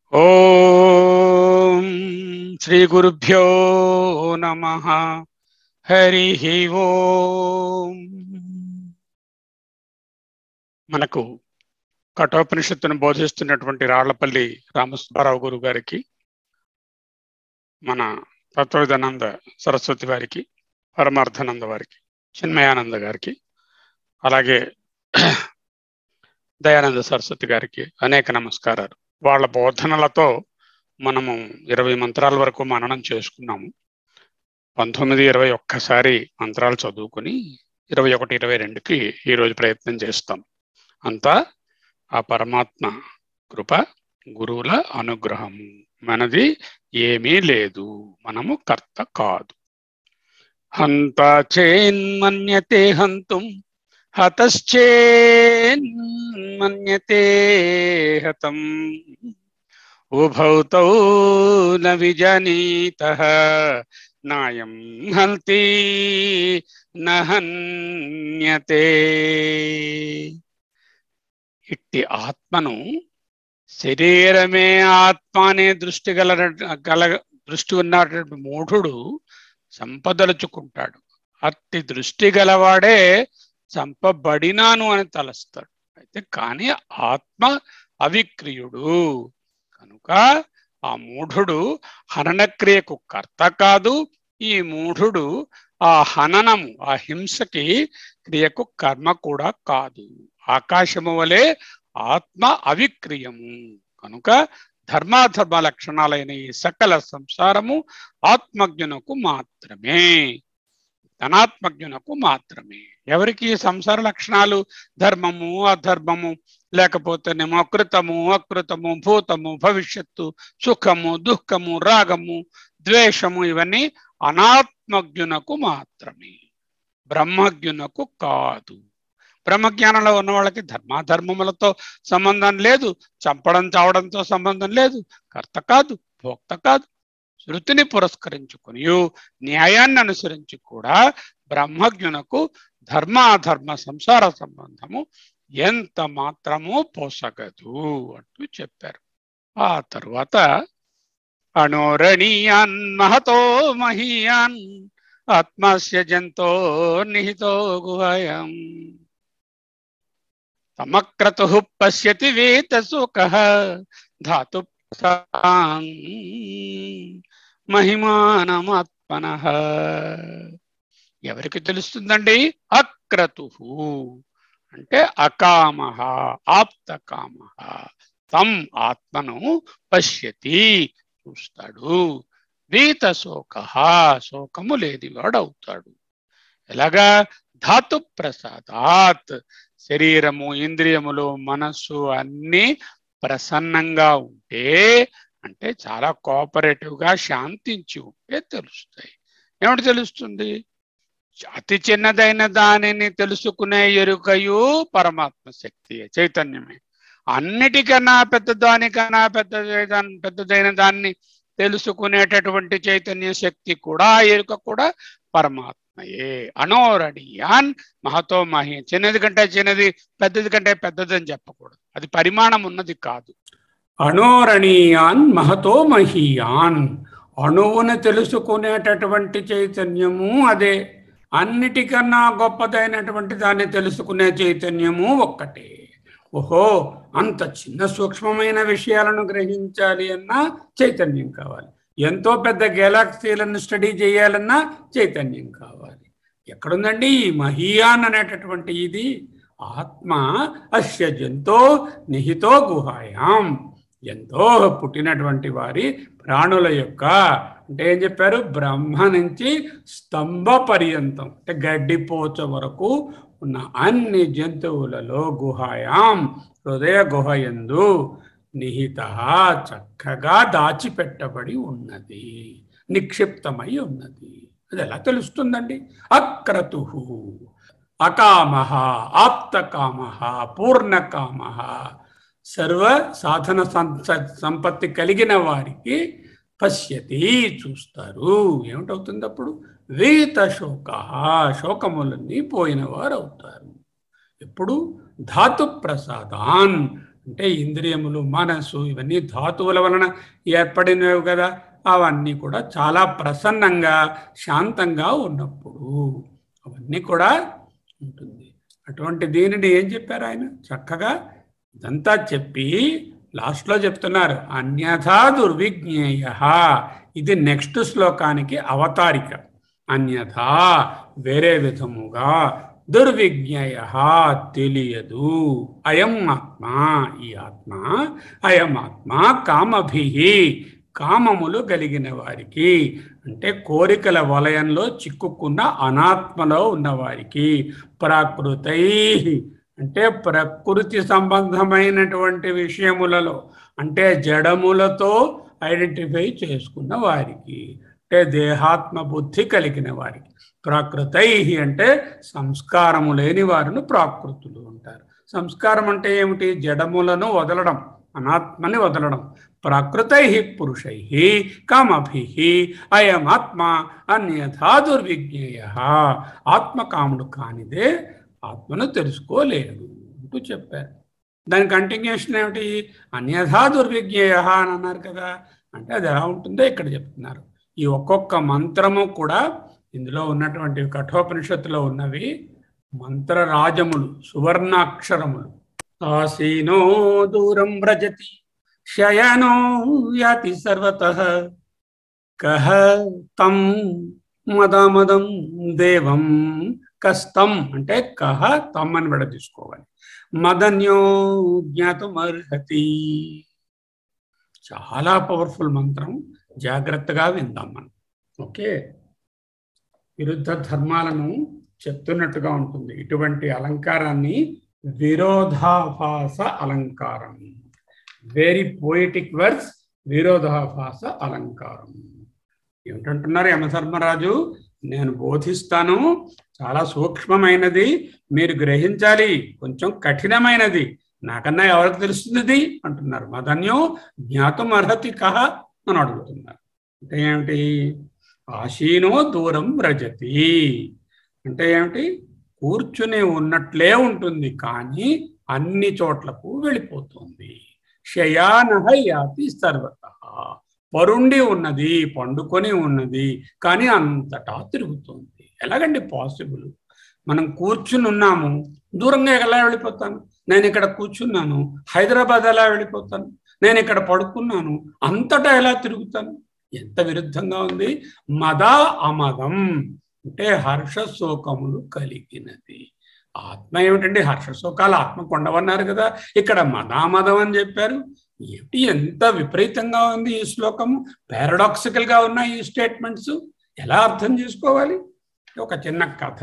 ఓం శ్రీ గురుభ్యో నమ హరి ఓం మనకు కఠోపనిషత్తును బోధిస్తున్నటువంటి రాళ్లపల్లి రామసుబ్బారావు గురువు గారికి మన తత్వవిధానంద సరస్వతి వారికి పరమార్థానంద వారికి చిన్మయానంద గారికి అలాగే దయానంద సరస్వతి గారికి అనేక నమస్కారాలు వాళ్ళ బోధనలతో మనము ఇరవై మంత్రాల వరకు మననం చేసుకున్నాము పంతొమ్మిది ఇరవై ఒక్కసారి మంత్రాలు చదువుకుని ఇరవై ఒకటి ఇరవై రెండుకి ఈరోజు ప్రయత్నం చేస్తాం అంతా ఆ పరమాత్మ కృప గురువుల అనుగ్రహము మనది ఏమీ లేదు మనము కర్త కాదు హంత చేన్మన్యతే హంతుం హతశ్చేన్మన్యతే హతం ఉభౌతౌ న విజనీత నాయం హంతి నహన్యతే ఇట్టి ఆత్మను శరీరమే ఆత్మ అనే దృష్టి గల గల దృష్టి ఉన్నటువంటి మూఢుడు సంపదలుచుకుంటాడు అట్టి దృష్టి గలవాడే చంపబడినాను అని తలస్తాడు అయితే కానీ ఆత్మ అవిక్రియుడు కనుక ఆ మూఢుడు హననక్రియకు కర్త కాదు ఈ మూఢుడు ఆ హననము ఆ హింసకి క్రియకు కర్మ కూడా కాదు ఆకాశము వలె ఆత్మ అవిక్రియము కనుక ధర్మాధర్మ లక్షణాలైన ఈ సకల సంసారము ఆత్మజ్ఞునకు మాత్రమే ధనాత్మజ్ఞునకు మాత్రమే ఎవరికి సంసార లక్షణాలు ధర్మము అధర్మము లేకపోతే అకృతము అకృతము భూతము భవిష్యత్తు సుఖము దుఃఖము రాగము ద్వేషము ఇవన్నీ అనాత్మజ్ఞునకు మాత్రమే బ్రహ్మజ్ఞునకు కాదు బ్రహ్మజ్ఞానంలో ఉన్న వాళ్ళకి ధర్మాధర్మములతో సంబంధం లేదు చంపడం చావడంతో సంబంధం లేదు కర్త కాదు భోక్త కాదు శృతిని పురస్కరించుకుని న్యాయాన్ని అనుసరించి కూడా బ్రహ్మజ్ఞునకు ధర్మాధర్మ సంసార సంబంధము ఎంత మాత్రము పోసగదు అంటూ చెప్పారు ఆ తరువాత అణోరణీయాన్ మహతో మహీయాన్ ఆత్మస్య జంతో నిహితో గుహయం సమక్రతు పశ్యతి వేత సుఖ ధాతు మహిమానమాత్మన ఎవరికి తెలుస్తుందండి అక్రతు అంటే అకామ ఆప్తకామ తం ఆత్మను పశ్యతి చూస్తాడు వీత శోక శోకము లేనివాడవుతాడు ఎలాగా ధాతు ప్రసాదాత్ శరీరము ఇంద్రియములు మనస్సు అన్ని ప్రసన్నంగా ఉంటే అంటే చాలా కోఆపరేటివ్ గా శాంతించి ఉంటే తెలుస్తాయి ఏమిటి తెలుస్తుంది అతి చిన్నదైన దానిని తెలుసుకునే ఎరుకయు పరమాత్మ శక్తి చైతన్యమే అన్నిటికన్నా పెద్దదానికన్నా పెద్ద పెద్దదైన దాన్ని తెలుసుకునేటటువంటి చైతన్య శక్తి కూడా ఎరుక కూడా పరమాత్మయే అనోరణీయాన్ మహతో మహి చిన్నది కంటే చిన్నది పెద్దది కంటే పెద్దదని చెప్పకూడదు అది పరిమాణం ఉన్నది కాదు అణోరణీయాన్ మహతో మహీయాన్ అణువును తెలుసుకునేటటువంటి చైతన్యము అదే అన్నిటికన్నా గొప్పదైనటువంటి దాన్ని తెలుసుకునే చైతన్యము ఒక్కటే ఓహో అంత చిన్న సూక్ష్మమైన విషయాలను గ్రహించాలి అన్నా చైతన్యం కావాలి ఎంతో పెద్ద గెలాక్సీలను స్టడీ చేయాలన్నా చైతన్యం కావాలి ఎక్కడుందండి ఈ మహియాన్ అనేటటువంటి ఇది ఆత్మ అస్య జంతో నిహితో గుహాయాం ఎంతో పుట్టినటువంటి వారి ప్రాణుల యొక్క అంటే ఏం చెప్పారు బ్రహ్మ నుంచి స్తంభ పర్యంతం అంటే గడ్డిపోచ వరకు ఉన్న అన్ని జంతువులలో గుహాయాం హృదయ గుహయందు నిహిత చక్కగా దాచిపెట్టబడి ఉన్నది నిక్షిప్తమై ఉన్నది అది ఎలా తెలుస్తుందండి అక్రతు అకామ ఆప్తకామ పూర్ణకామ సర్వ సాధన సంపత్తి కలిగిన వారికి పశ్యతి చూస్తారు ఏమిటవుతుంది అప్పుడు వీత శోక శోకములన్నీ పోయిన వారు అవుతారు ఎప్పుడు ధాతు ప్రసాదాన్ అంటే ఇంద్రియములు మనస్సు ఇవన్నీ ధాతువుల వలన ఏర్పడినవి కదా అవన్నీ కూడా చాలా ప్రసన్నంగా శాంతంగా ఉన్నప్పుడు అవన్నీ కూడా ఉంటుంది అటువంటి దీనిని ఏం చెప్పారు ఆయన చక్కగా ఇదంతా చెప్పి లాస్ట్లో చెప్తున్నారు అన్యథా దుర్విజ్ఞేయ ఇది నెక్స్ట్ శ్లోకానికి అవతారిక అన్యథా వేరే విధముగా దుర్విజ్ఞేయ తెలియదు అయం ఆత్మ ఈ ఆత్మ అయం ఆత్మ కామభి కామములు కలిగిన వారికి అంటే కోరికల వలయంలో చిక్కుకున్న అనాత్మలో ఉన్నవారికి ప్రాకృతై అంటే ప్రకృతి సంబంధమైనటువంటి విషయములలో అంటే జడములతో ఐడెంటిఫై చేసుకున్న వారికి అంటే దేహాత్మ బుద్ధి కలిగిన వారికి ప్రాకృతై అంటే సంస్కారము లేని వారిని ప్రాకృతులు అంటారు సంస్కారం అంటే ఏమిటి జడములను వదలడం అనాత్మని వదలడం ప్రాకృతై పురుషై కామభి అయమాత్మ అన్యథా దుర్విజ్ఞేయ ఆత్మకాముడు కానిదే ఆత్మను తెలుసుకోలేడు అంటూ చెప్పారు దాని కంటిన్యూషన్ ఏమిటి అన్యథా దుర్విజ్ఞేయ అని అన్నారు కదా అంటే అది ఎలా ఉంటుందో ఇక్కడ చెప్తున్నారు ఈ ఒక్కొక్క మంత్రము కూడా ఇందులో ఉన్నటువంటి కఠోపనిషత్తులో ఉన్నవి మంత్రరాజములు సువర్ణాక్షరములు ఆసీనో దూరం వ్రజతి శయనో యాతి సర్వత కహ తం మదమదం దేవం కస్తం అంటే కహ తమ్ అని విడ తీసుకోవాలి మదన్యో జ్ఞాతమర్హతి చాలా పవర్ఫుల్ మంత్రం జాగ్రత్తగా విందాం మనం ఓకే విరుద్ధ ధర్మాలను చెప్తున్నట్టుగా ఉంటుంది ఇటువంటి అలంకారాన్ని విరోధాభాస అలంకారం వెరీ పోయిటిక్ వర్డ్స్ విరోధాభాస అలంకారం ఏమిటంటున్నారు యమధర్మరాజు నేను బోధిస్తాను చాలా సూక్ష్మమైనది మీరు గ్రహించాలి కొంచెం కఠినమైనది నాకన్నా ఎవరికి తెలుస్తుంది ఇది అంటున్నారు మదన్యో జ్ఞాతం అర్హతి కహ అని అడుగుతున్నారు అంటే ఏమిటి ఆశీనో దూరం వ్రజతి అంటే ఏమిటి కూర్చుని ఉన్నట్లే ఉంటుంది కానీ అన్ని చోట్లకు వెళ్ళిపోతుంది శయానహ యాతి సర్వత పరుండి ఉన్నది పండుకొని ఉన్నది కానీ అంతటా తిరుగుతుంది ఎలాగండి పాసిబుల్ మనం కూర్చుని ఉన్నాము దూరంగా ఎలా వెళ్ళిపోతాను నేను ఇక్కడ కూర్చున్నాను హైదరాబాద్ ఎలా వెళ్ళిపోతాను నేను ఇక్కడ పడుకున్నాను అంతటా ఎలా తిరుగుతాను ఎంత విరుద్ధంగా ఉంది మద అమదం అంటే హర్ష శోకములు కలిగినది ఆత్మ ఏమిటండి హర్ష శోకాలు ఆత్మ కొండవన్నారు కదా ఇక్కడ మదామదం అని చెప్పారు ఏమిటి ఎంత విపరీతంగా ఉంది ఈ శ్లోకము పారాడాక్సికల్ గా ఉన్నాయి ఈ స్టేట్మెంట్స్ ఎలా అర్థం చేసుకోవాలి ఒక చిన్న కథ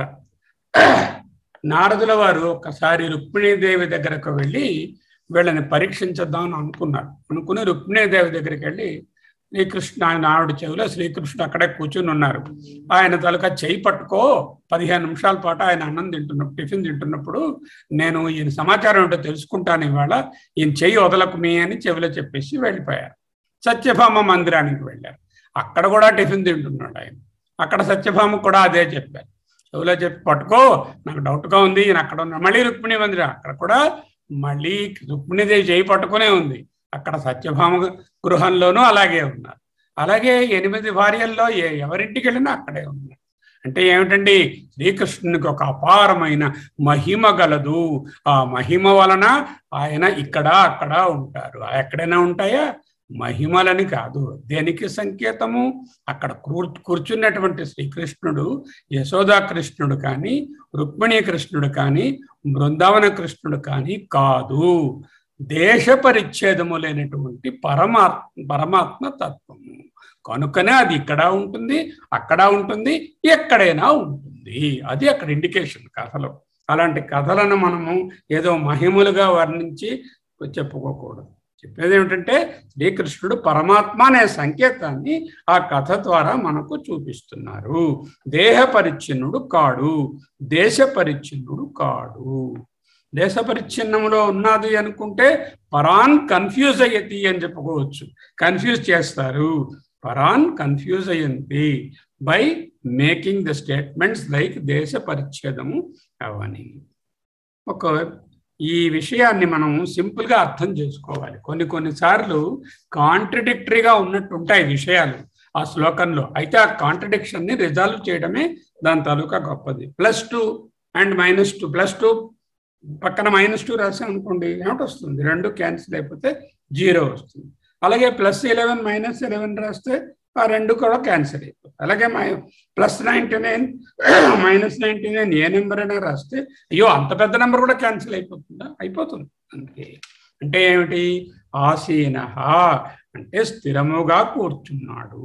నారదుల వారు ఒకసారి రుక్మిణీదేవి దగ్గరకు వెళ్ళి వీళ్ళని పరీక్షించద్దాం అనుకున్నారు అనుకుని రుక్మిణీదేవి దగ్గరికి వెళ్ళి శ్రీకృష్ణ ఆయన ఆవిడ చెవిలో శ్రీకృష్ణుడు అక్కడే కూర్చుని ఉన్నారు ఆయన తలక చేయి పట్టుకో పదిహేను నిమిషాల పాటు ఆయన అన్నం తింటున్నప్పుడు టిఫిన్ తింటున్నప్పుడు నేను ఈయన సమాచారం ఏంటో తెలుసుకుంటాను ఇవాళ ఈయన చెయ్యి వదలకు మీ అని చెవిలో చెప్పేసి వెళ్ళిపోయారు సత్యభామ మందిరానికి వెళ్ళారు అక్కడ కూడా టిఫిన్ తింటున్నాడు ఆయన అక్కడ సత్యభామ కూడా అదే చెప్పారు చెవిలో చెప్పి పట్టుకో నాకు డౌట్గా ఉంది ఈయన అక్కడ ఉన్న మళ్ళీ రుక్మిణి మందిరం అక్కడ కూడా మళ్ళీ రుక్మిణిదేవి చేయి పట్టుకునే ఉంది అక్కడ సత్యభామ గృహంలోనూ అలాగే ఉన్నారు అలాగే ఎనిమిది భార్యల్లో ఏ ఎవరింటికి వెళ్ళినా అక్కడే ఉన్నారు అంటే ఏమిటండి శ్రీకృష్ణునికి ఒక అపారమైన మహిమ గలదు ఆ మహిమ వలన ఆయన ఇక్కడ అక్కడ ఉంటారు ఎక్కడైనా ఉంటాయా మహిమలని కాదు దేనికి సంకేతము అక్కడ కూర్ కూర్చున్నటువంటి శ్రీకృష్ణుడు యశోదా కృష్ణుడు కానీ రుక్మిణీ కృష్ణుడు కానీ బృందావన కృష్ణుడు కానీ కాదు దేశ పరిచ్ఛేదము లేనటువంటి పరమాత్మ పరమాత్మ తత్వము కనుకనే అది ఇక్కడ ఉంటుంది అక్కడ ఉంటుంది ఎక్కడైనా ఉంటుంది అది అక్కడ ఇండికేషన్ కథలో అలాంటి కథలను మనము ఏదో మహిములుగా వర్ణించి చెప్పుకోకూడదు చెప్పేది ఏమిటంటే శ్రీకృష్ణుడు పరమాత్మ అనే సంకేతాన్ని ఆ కథ ద్వారా మనకు చూపిస్తున్నారు దేహ పరిచ్ఛిన్నుడు కాడు దేశ పరిచ్ఛిన్నుడు కాడు దేశ పరిచ్ఛిన్నంలో ఉన్నది అనుకుంటే పరాన్ కన్ఫ్యూజ్ అయ్యతి అని చెప్పుకోవచ్చు కన్ఫ్యూజ్ చేస్తారు పరాన్ కన్ఫ్యూజ్ అయ్యింది by making the statements like దేశ పరిచ్ఛేదము అవని ఒక ఈ విషయాన్ని మనం సింపుల్ గా అర్థం చేసుకోవాలి కొన్ని కొన్నిసార్లు కాంట్రడిక్టరీగా ఉన్నట్టు ఉంటాయి విషయాలు ఆ శ్లోకంలో అయితే ఆ కాంట్రడిక్షన్ ని రిజాల్వ్ చేయడమే దాని తాలూకా గొప్పది plus two and minus two plus two పక్కన మైనస్ టూ రాసాం అనుకోండి ఏమిటి వస్తుంది రెండు క్యాన్సిల్ అయిపోతే జీరో వస్తుంది అలాగే ప్లస్ ఎలెవెన్ మైనస్ ఎలెవెన్ రాస్తే ఆ రెండు కూడా క్యాన్సిల్ అయిపోతుంది అలాగే మై plus ninety nine minus ninety nine ఏ నెంబర్ అయినా రాస్తే అయ్యో అంత పెద్ద నెంబర్ కూడా క్యాన్సిల్ అయిపోతుందా అయిపోతుంది అందుకే అంటే ఏమిటి ఆసీన అంటే స్థిరముగా కూర్చున్నాడు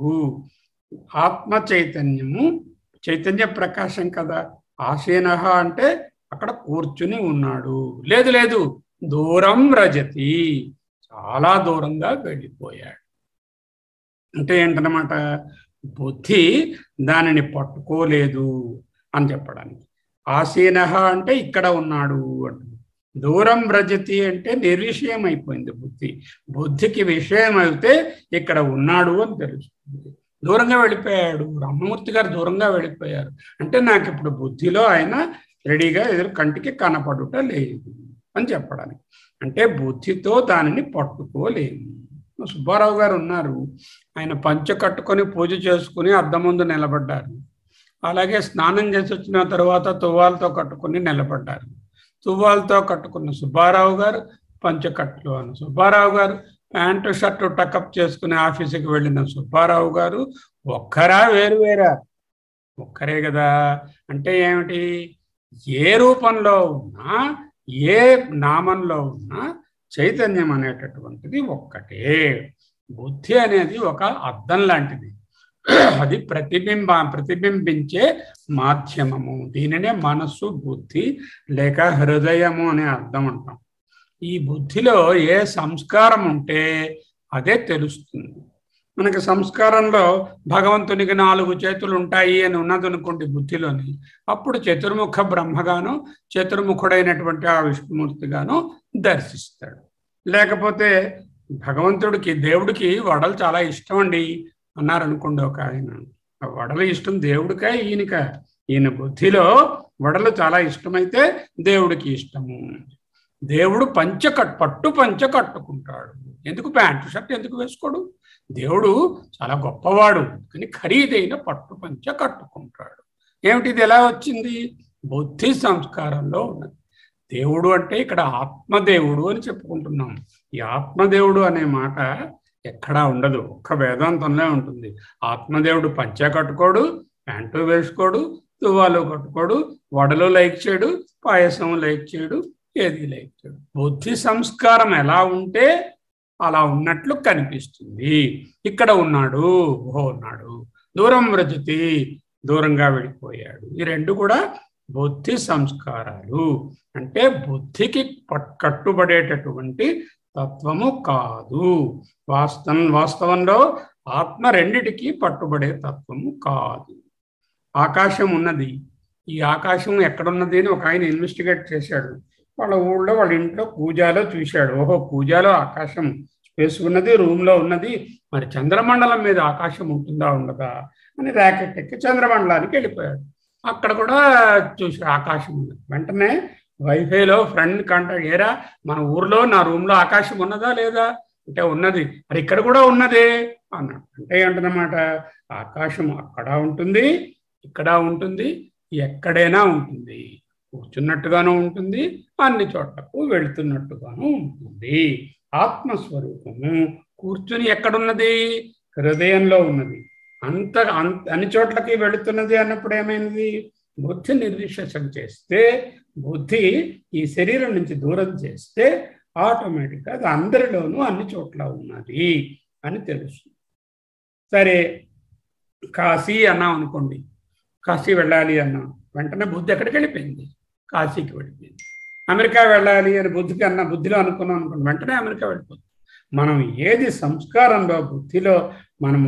ఆత్మ చైతన్యము చైతన్య ప్రకాశం కదా ఆసీన అంటే అక్కడ కూర్చుని ఉన్నాడు లేదు లేదు దూరం రజతి చాలా దూరంగా వెళ్ళిపోయాడు అంటే ఏంటన్నమాట బుద్ధి దానిని పట్టుకోలేదు అని చెప్పడానికి ఆసీన అంటే ఇక్కడ ఉన్నాడు అంటుంది దూరం రజతి అంటే నిర్విషయం అయిపోయింది బుద్ధి బుద్ధికి విషయం అయితే ఇక్కడ ఉన్నాడు అని తెలుస్తుంది దూరంగా వెళ్ళిపోయాడు రామమూర్తి గారు దూరంగా వెళ్ళిపోయారు అంటే నాకు ఇప్పుడు బుద్ధిలో ఆయన రెడీగా ఎదురు కంటికి కనపడుట లేదు అని చెప్పడానికి అంటే బుద్ధితో దానిని పట్టుకోలేము సుబ్బారావు గారు ఉన్నారు ఆయన పంచ కట్టుకొని పూజ చేసుకుని అద్దం ముందు నిలబడ్డారు అలాగే స్నానం చేసి వచ్చిన తర్వాత తువ్వాలతో కట్టుకుని నిలబడ్డారు తువ్వాలతో కట్టుకున్న సుబ్బారావు గారు పంచకట్లు అని సుబ్బారావు గారు ప్యాంటు షర్టు టకప్ చేసుకుని ఆఫీసుకి వెళ్ళిన సుబ్బారావు గారు ఒక్కరా వేరు వేరా ఒక్కరే కదా అంటే ఏమిటి ఏ రూపంలో ఉన్నా ఏ నామంలో ఉన్నా చైతన్యం అనేటటువంటిది ఒక్కటే బుద్ధి అనేది ఒక అద్దం లాంటిది అది ప్రతిబింబ ప్రతిబింబించే మాధ్యమము దీనినే మనస్సు బుద్ధి లేక హృదయము అనే అర్థం అంటాం ఈ బుద్ధిలో ఏ సంస్కారం ఉంటే అదే తెలుస్తుంది మనకి సంస్కారంలో భగవంతునికి నాలుగు చేతులు ఉంటాయి అని ఉన్నదనుకోండి బుద్ధిలోని అప్పుడు చతుర్ముఖ బ్రహ్మగాను చతుర్ముఖుడైనటువంటి ఆ విష్ణుమూర్తిగాను దర్శిస్తాడు లేకపోతే భగవంతుడికి దేవుడికి వడలు చాలా ఇష్టం అండి అన్నారనుకోండి ఒక ఆయన ఆ వడలు ఇష్టం దేవుడికా ఈయనక ఈయన బుద్ధిలో వడలు చాలా ఇష్టమైతే దేవుడికి ఇష్టము దేవుడు పంచ కట్ పట్టు పంచ కట్టుకుంటాడు ఎందుకు ప్యాంటు షర్ట్ ఎందుకు వేసుకోడు దేవుడు చాలా గొప్పవాడు కానీ ఖరీదైన పట్టు పంచ కట్టుకుంటాడు ఏమిటి ఇది ఎలా వచ్చింది బుద్ధి సంస్కారంలో ఉన్నది దేవుడు అంటే ఇక్కడ ఆత్మదేవుడు అని చెప్పుకుంటున్నాం ఈ ఆత్మదేవుడు అనే మాట ఎక్కడా ఉండదు ఒక్క వేదాంతంలో ఉంటుంది ఆత్మదేవుడు పంచ కట్టుకోడు ప్యాంటు వేసుకోడు తువ్వాలు కట్టుకోడు వడలు లైక్ చేయడు పాయసం లైక్ చేయడు ఏది లైక్ చేయడు బుద్ధి సంస్కారం ఎలా ఉంటే అలా ఉన్నట్లు కనిపిస్తుంది ఇక్కడ ఉన్నాడు ఓహో ఉన్నాడు దూరం వ్రజతి దూరంగా వెళ్ళిపోయాడు ఈ రెండు కూడా బుద్ధి సంస్కారాలు అంటే బుద్ధికి కట్టుబడేటటువంటి తత్వము కాదు వాస్తవం వాస్తవంలో ఆత్మ రెండిటికి పట్టుబడే తత్వము కాదు ఆకాశం ఉన్నది ఈ ఆకాశం ఎక్కడున్నది అని ఒక ఆయన ఇన్వెస్టిగేట్ చేశాడు వాళ్ళ ఊళ్ళో వాళ్ళ ఇంట్లో పూజాలో చూశాడు ఓహో పూజాలో ఆకాశం స్పేస్ ఉన్నది రూమ్లో ఉన్నది మరి చంద్రమండలం మీద ఆకాశం ఉంటుందా ఉండదా అని ర్యాకెట్ ఎక్కి చంద్రమండలానికి వెళ్ళిపోయాడు అక్కడ కూడా చూసి ఆకాశం ఉంది వెంటనే వైఫైలో ఫ్రెండ్ కాంటాక్ట్ ఏరా మన ఊర్లో నా రూమ్లో ఆకాశం ఉన్నదా లేదా అంటే ఉన్నది మరి ఇక్కడ కూడా ఉన్నదే అన్నాడు అంటే ఏంటన్నమాట ఆకాశం అక్కడ ఉంటుంది ఇక్కడ ఉంటుంది ఎక్కడైనా ఉంటుంది కూర్చున్నట్టుగాను ఉంటుంది అన్ని చోట్లకు వెళుతున్నట్టుగాను ఉంటుంది ఆత్మస్వరూపము కూర్చుని ఎక్కడున్నది హృదయంలో ఉన్నది అంత అంత అన్ని చోట్లకి వెళుతున్నది అన్నప్పుడు ఏమైంది బుద్ధి నిర్విశేషం చేస్తే బుద్ధి ఈ శరీరం నుంచి దూరం చేస్తే ఆటోమేటిక్గా అది అందరిలోనూ అన్ని చోట్ల ఉన్నది అని తెలుసు సరే కాశీ అన్నాం అనుకోండి కాశీ వెళ్ళాలి అన్నాం వెంటనే బుద్ధి ఎక్కడికి వెళ్ళిపోయింది కాశీకి వెళ్ళిపోయింది అమెరికా వెళ్ళాలి అని బుద్ధికి అన్న బుద్ధిలో అనుకున్నాం అనుకోండి వెంటనే అమెరికా వెళ్ళిపోతుంది మనం ఏది సంస్కారంలో బుద్ధిలో మనం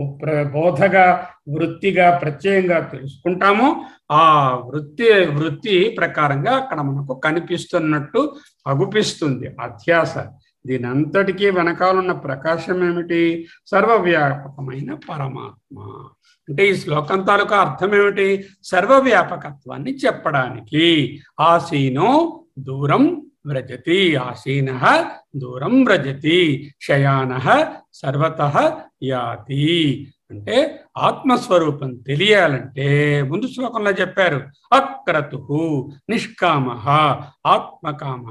బోధగా వృత్తిగా ప్రత్యయంగా తెలుసుకుంటామో ఆ వృత్తి వృత్తి ప్రకారంగా అక్కడ మనకు కనిపిస్తున్నట్టు అగుపిస్తుంది అధ్యాస దీని అంతటికీ వెనకాలన్న ప్రకాశం ఏమిటి సర్వవ్యాపకమైన పరమాత్మ అంటే ఈ శ్లోకం తాలూకా అర్థం ఏమిటి సర్వవ్యాపకత్వాన్ని చెప్పడానికి ఆసీనో దూరం వ్రజతి ఆసీన దూరం వ్రజతి శయాన సర్వత యాతి అంటే ఆత్మస్వరూపం తెలియాలంటే ముందు శ్లోకంలో చెప్పారు అక్రతు నిష్కామ ఆత్మకామ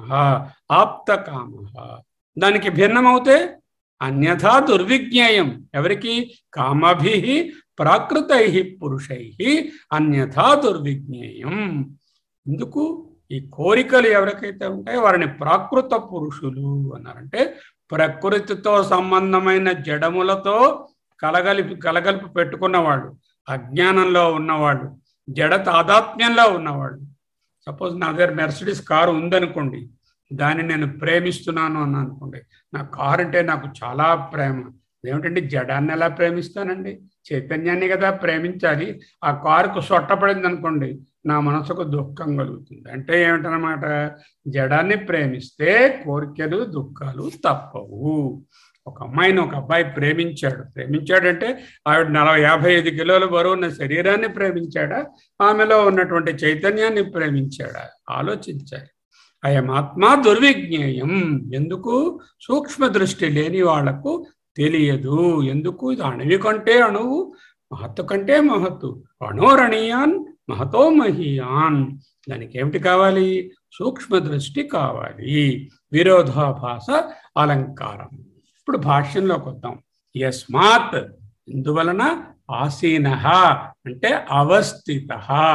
ఆప్తకామ దానికి భిన్నమవుతే అన్యథా దుర్విజ్ఞేయం ఎవరికి కామభి ప్రాకృతై పురుషై అన్యథా దుర్విజ్ఞేయం ఎందుకు ఈ కోరికలు ఎవరికైతే ఉంటాయో వారిని ప్రాకృత పురుషులు అన్నారంటే ప్రకృతితో సంబంధమైన జడములతో కలగలిపి కలగలిపి పెట్టుకున్నవాళ్ళు అజ్ఞానంలో ఉన్నవాళ్ళు జడ తాదాత్మ్యంలో ఉన్నవాళ్ళు సపోజ్ నా దగ్గర మెర్సిడీస్ కారు ఉందనుకోండి దాన్ని నేను ప్రేమిస్తున్నాను అని అనుకోండి నా కారు అంటే నాకు చాలా ప్రేమ ఏమిటంటే జడాన్ని ఎలా ప్రేమిస్తానండి చైతన్యాన్ని కదా ప్రేమించాలి ఆ కారుకు సొట్టపడింది అనుకోండి నా మనసుకు దుఃఖం కలుగుతుంది అంటే ఏమిటనమాట జడాన్ని ప్రేమిస్తే కోరికలు దుఃఖాలు తప్పవు ఒక అమ్మాయిని ఒక అబ్బాయి ప్రేమించాడు ప్రేమించాడంటే ఆవిడ నలభై యాభై ఐదు కిలోల బరువు ఉన్న శరీరాన్ని ప్రేమించాడా ఆమెలో ఉన్నటువంటి చైతన్యాన్ని ప్రేమించాడా ఆలోచించాలి అయం ఆత్మ దుర్విజ్ఞేయం ఎందుకు సూక్ష్మ దృష్టి లేని వాళ్లకు తెలియదు ఎందుకు ఇది అణువి కంటే అణువు మహత్తు కంటే మహత్తు అణోరణీయాన్ మహతో మహీయాన్ దానికి ఏమిటి కావాలి సూక్ష్మ దృష్టి కావాలి విరోధాభాస అలంకారం ఇప్పుడు భాష్యంలోకి వద్దాం యస్మాత్ ఇందువలన ఆసీన అంటే అవస్థిత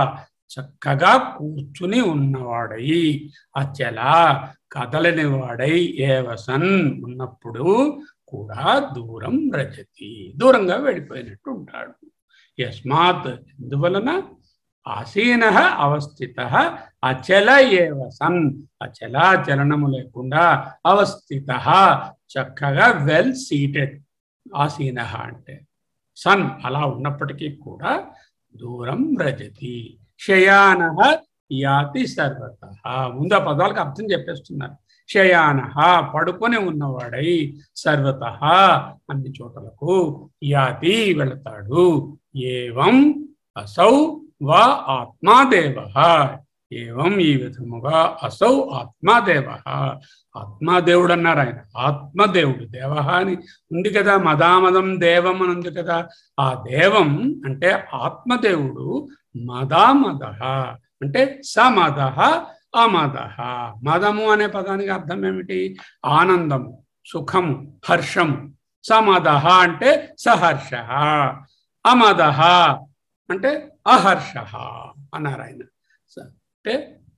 చక్కగా కూర్చుని ఉన్నవాడై అచల కదలని వాడై ఏవసన్ ఉన్నప్పుడు కూడా దూరం రజతి దూరంగా వెళ్ళిపోయినట్టు ఉంటాడు యస్మాత్ ఇందువలన ఆసీన అవస్థిత అచల ఏవ సన్ అచల చలనము లేకుండా అవస్థిత చక్కగా వెల్ సీటెడ్ ఆసీన అంటే సన్ అలా ఉన్నప్పటికీ కూడా దూరం రజతి శయాన యాతి సర్వత ముందు ఆ పదాలకు అర్థం చెప్పేస్తున్నారు శయాన పడుకొని ఉన్నవాడై సర్వత అన్ని చోటలకు యాతి వెళతాడు ఏవం అసౌ వా ఆత్మాదేవ ఏవం ఈ విధముగా అసౌ ఆత్మాదేవ ఆత్మాదేవుడు అన్నారు ఆయన ఆత్మదేవుడు దేవ అని ఉంది కదా మదామదం దేవం అని ఉంది కదా ఆ దేవం అంటే ఆత్మదేవుడు మదామద అంటే సమద అమద మదము అనే పదానికి అర్థం ఏమిటి ఆనందము సుఖము హర్షము సమద అంటే సహర్ష అమద అంటే అహర్ష అన్నారు ఆయన అంటే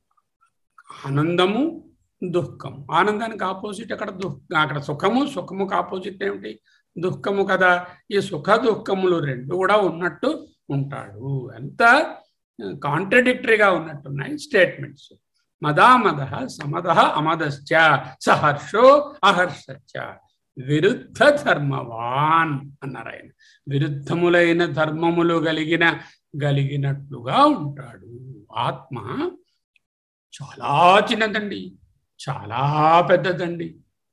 ఆనందము దుఃఖము ఆనందానికి ఆపోజిట్ అక్కడ దుఃఖ అక్కడ సుఖము సుఖముకు ఆపోజిట్ ఏమిటి దుఃఖము కదా ఈ సుఖ దుఃఖములు రెండు కూడా ఉన్నట్టు ఉంటాడు ఎంత కాంట్రడిక్టరీగా ఉన్నట్టున్నాయి స్టేట్మెంట్స్ మదామద సమద అమదశ్చ సహర్షో అహర్షచ్చ విరుద్ధ ధర్మవాన్ అన్నారు ఆయన విరుద్ధములైన ధర్మములు కలిగిన కలిగినట్లుగా ఉంటాడు ఆత్మ చాలా చిన్నదండి చాలా పెద్దదండి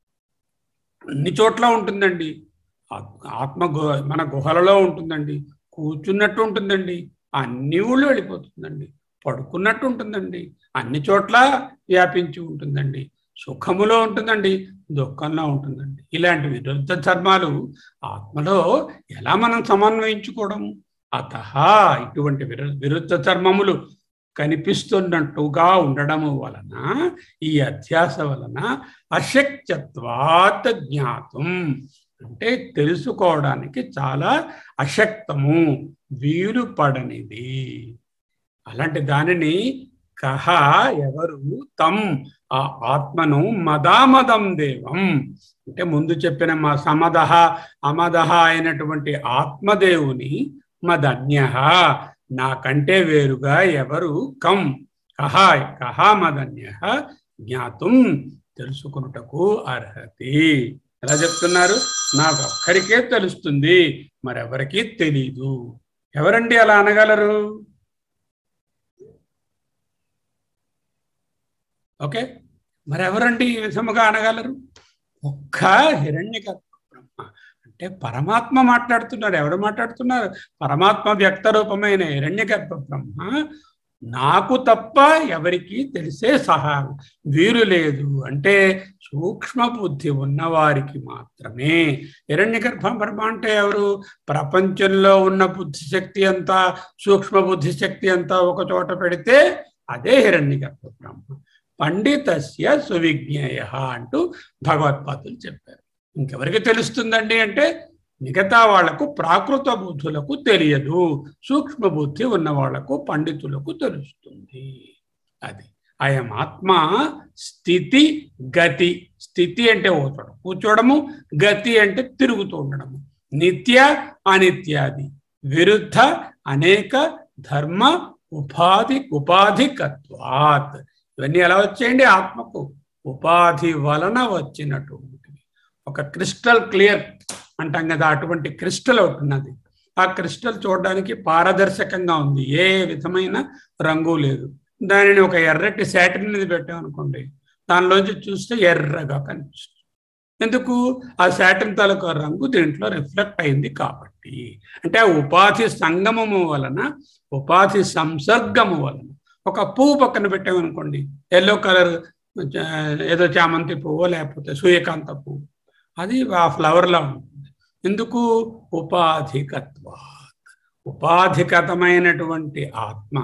అన్ని చోట్ల ఉంటుందండి ఆత్మ గుహ మన గుహలలో ఉంటుందండి కూర్చున్నట్టు ఉంటుందండి అన్ని ఊళ్ళు వెళ్ళిపోతుందండి పడుకున్నట్టు ఉంటుందండి అన్ని చోట్ల వ్యాపించి ఉంటుందండి సుఖములో ఉంటుందండి దుఃఖంలో ఉంటుందండి ఇలాంటి విరుద్ధ ధర్మాలు ఆత్మలో ఎలా మనం సమన్వయించుకోవడము అత ఇటువంటి విరు విరుద్ధ ధర్మములు కనిపిస్తున్నట్టుగా ఉండడము వలన ఈ అధ్యాస వలన అశక్త్యత్వాత్ జ్ఞాతం అంటే తెలుసుకోవడానికి చాలా అశక్తము వీలు పడనిది అలాంటి దానిని కహ ఎవరు తం ఆ ఆత్మను మదామదం దేవం అంటే ముందు చెప్పిన మా సమదహ అమదహ అయినటువంటి ఆత్మదేవుని మదన్య నాకంటే వేరుగా ఎవరు కం కహ కహ మదన్య జ్ఞాతం తెలుసుకున్నటకు అర్హతి ఎలా చెప్తున్నారు నాకు ఒక్కరికే తెలుస్తుంది మరెవరికీ తెలీదు ఎవరండి అలా అనగలరు ఓకే మరెవరండి ఈ విధముగా అనగలరు ఒక్క హిరణ్య బ్రహ్మ అంటే పరమాత్మ మాట్లాడుతున్నారు ఎవరు మాట్లాడుతున్నారు పరమాత్మ వ్యక్త రూపమైన హిరణ్య గర్భ బ్రహ్మ నాకు తప్ప ఎవరికి తెలిసే సహా వీరు లేదు అంటే సూక్ష్మ బుద్ధి ఉన్నవారికి మాత్రమే హిరణ్య గర్భ బ్రహ్మ అంటే ఎవరు ప్రపంచంలో ఉన్న బుద్ధి శక్తి అంతా సూక్ష్మ బుద్ధి శక్తి అంతా ఒక చోట పెడితే అదే హిరణ్య గర్భ బ్రహ్మ పండితస్య సువిజ్ఞేయ అంటూ భగవత్పాదులు చెప్పారు ఇంకెవరికి తెలుస్తుందండి అంటే మిగతా వాళ్లకు ప్రాకృత బుద్ధులకు తెలియదు సూక్ష్మ బుద్ధి ఉన్న వాళ్లకు పండితులకు తెలుస్తుంది అది అయం ఆత్మ స్థితి గతి స్థితి అంటే ఓచడం కూర్చోవడము గతి అంటే తిరుగుతూ ఉండడము నిత్య అనిత్యాది విరుద్ధ అనేక ధర్మ ఉపాధి ఉపాధికత్వాత్ ఇవన్నీ ఎలా వచ్చాయండి ఆత్మకు ఉపాధి వలన వచ్చినటువంటివి ఒక క్రిస్టల్ క్లియర్ అంటాం కదా అటువంటి క్రిస్టల్ ఒకటి ఉన్నది ఆ క్రిస్టల్ చూడడానికి పారదర్శకంగా ఉంది ఏ విధమైన రంగు లేదు దానిని ఒక ఎర్రటి శాటిన్ మీద పెట్టామనుకోండి దానిలోంచి చూస్తే ఎర్రగా కనిపిస్తుంది ఎందుకు ఆ శాటిన్ తాలూకా రంగు దీంట్లో రిఫ్లెక్ట్ అయింది కాబట్టి అంటే ఆ ఉపాధి సంగమము వలన ఉపాధి సంసర్గము వలన ఒక పువ్వు పక్కన పెట్టామనుకోండి ఎల్లో కలర్ ఏదో చామంతి పువ్వు లేకపోతే సూర్యకాంత పువ్వు అది ఆ ఫ్లవర్లా ఉంటుంది ఎందుకు ఉపాధికత్వా ఉపాధిగతమైనటువంటి ఆత్మ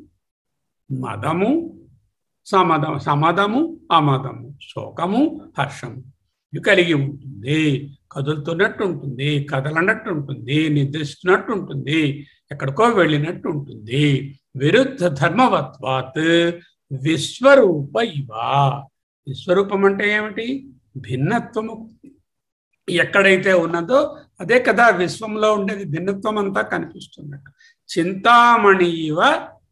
మదము సమదం సమదము అమదము శోకము హర్షము ఇవి కలిగి ఉంటుంది కదులుతున్నట్టు ఉంటుంది కదలనట్టు ఉంటుంది నిద్రిస్తున్నట్టు ఉంటుంది ఎక్కడికో వెళ్ళినట్టు ఉంటుంది విరుద్ధ ధర్మవత్వాత్ విశ్వరూప ఇవ విశ్వరూపం అంటే ఏమిటి భిన్నత్వము ఎక్కడైతే ఉన్నదో అదే కదా విశ్వంలో ఉండేది భిన్నత్వం అంతా కనిపిస్తున్నట్టు చింతామణి ఇవ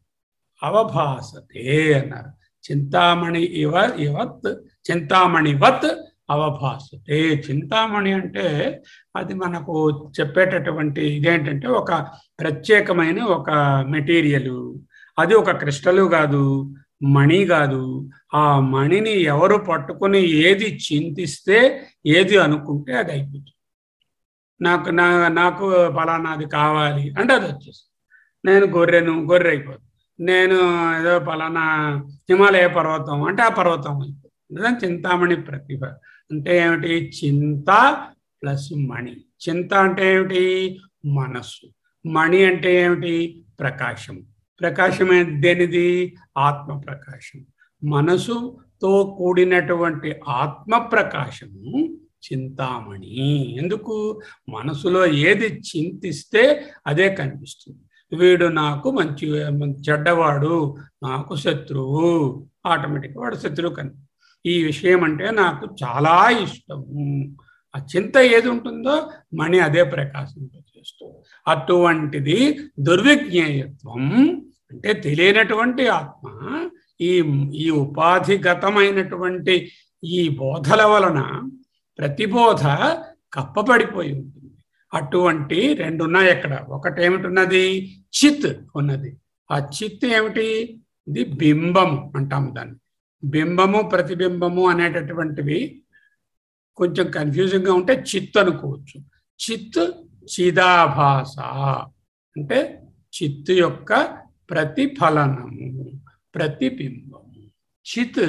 అవభాసతే అన్నారు చింతామణి ఇవ ఇవత్ చింతామణివత్ అవభాసతే చింతామణి అంటే అది మనకు చెప్పేటటువంటి ఇదేంటంటే ఒక ప్రత్యేకమైన ఒక మెటీరియల్ అది ఒక క్రిస్టలు కాదు మణి కాదు ఆ మణిని ఎవరు పట్టుకుని ఏది చింతిస్తే ఏది అనుకుంటే అది అయిపోతుంది నాకు నా నాకు ఫలానాది కావాలి అంటే అది వచ్చేస్తుంది నేను గొర్రెను గొర్రె అయిపోతుంది నేను ఏదో ఫలానా హిమాలయ పర్వతం అంటే ఆ పర్వతం అయిపోతుంది చింతామణి ప్రతిభ అంటే ఏమిటి చింత ప్లస్ మణి చింత అంటే ఏమిటి మనస్సు మణి అంటే ఏమిటి ప్రకాశం ప్రకాశం దేనిది ఆత్మ ప్రకాశం మనసుతో కూడినటువంటి ఆత్మ ప్రకాశము చింతామణి ఎందుకు మనసులో ఏది చింతిస్తే అదే కనిపిస్తుంది వీడు నాకు మంచి చెడ్డవాడు నాకు శత్రువు ఆటోమేటిక్గా వాడు శత్రువు కని ఈ విషయం అంటే నాకు చాలా ఇష్టము ఆ చింత ఏది ఉంటుందో మణి అదే ప్రకాశింప చేస్తుంది అటువంటిది దుర్విజ్ఞేయత్వం అంటే తెలియనటువంటి ఆత్మ ఈ ఈ ఉపాధిగతమైనటువంటి ఈ బోధల వలన ప్రతిబోధ కప్పబడిపోయి ఉంటుంది అటువంటి రెండు ఉన్నాయి అక్కడ ఒకటి ఏమిటి చిత్ ఉన్నది ఆ చిత్ ఏమిటి ఇది బింబము అంటాము దాన్ని బింబము ప్రతిబింబము అనేటటువంటివి కొంచెం కన్ఫ్యూజింగ్గా ఉంటే చిత్ అనుకోవచ్చు చిత్ చిదాభాస అంటే చిత్ యొక్క ప్రతిఫలనము ప్రతిబింబము చిత్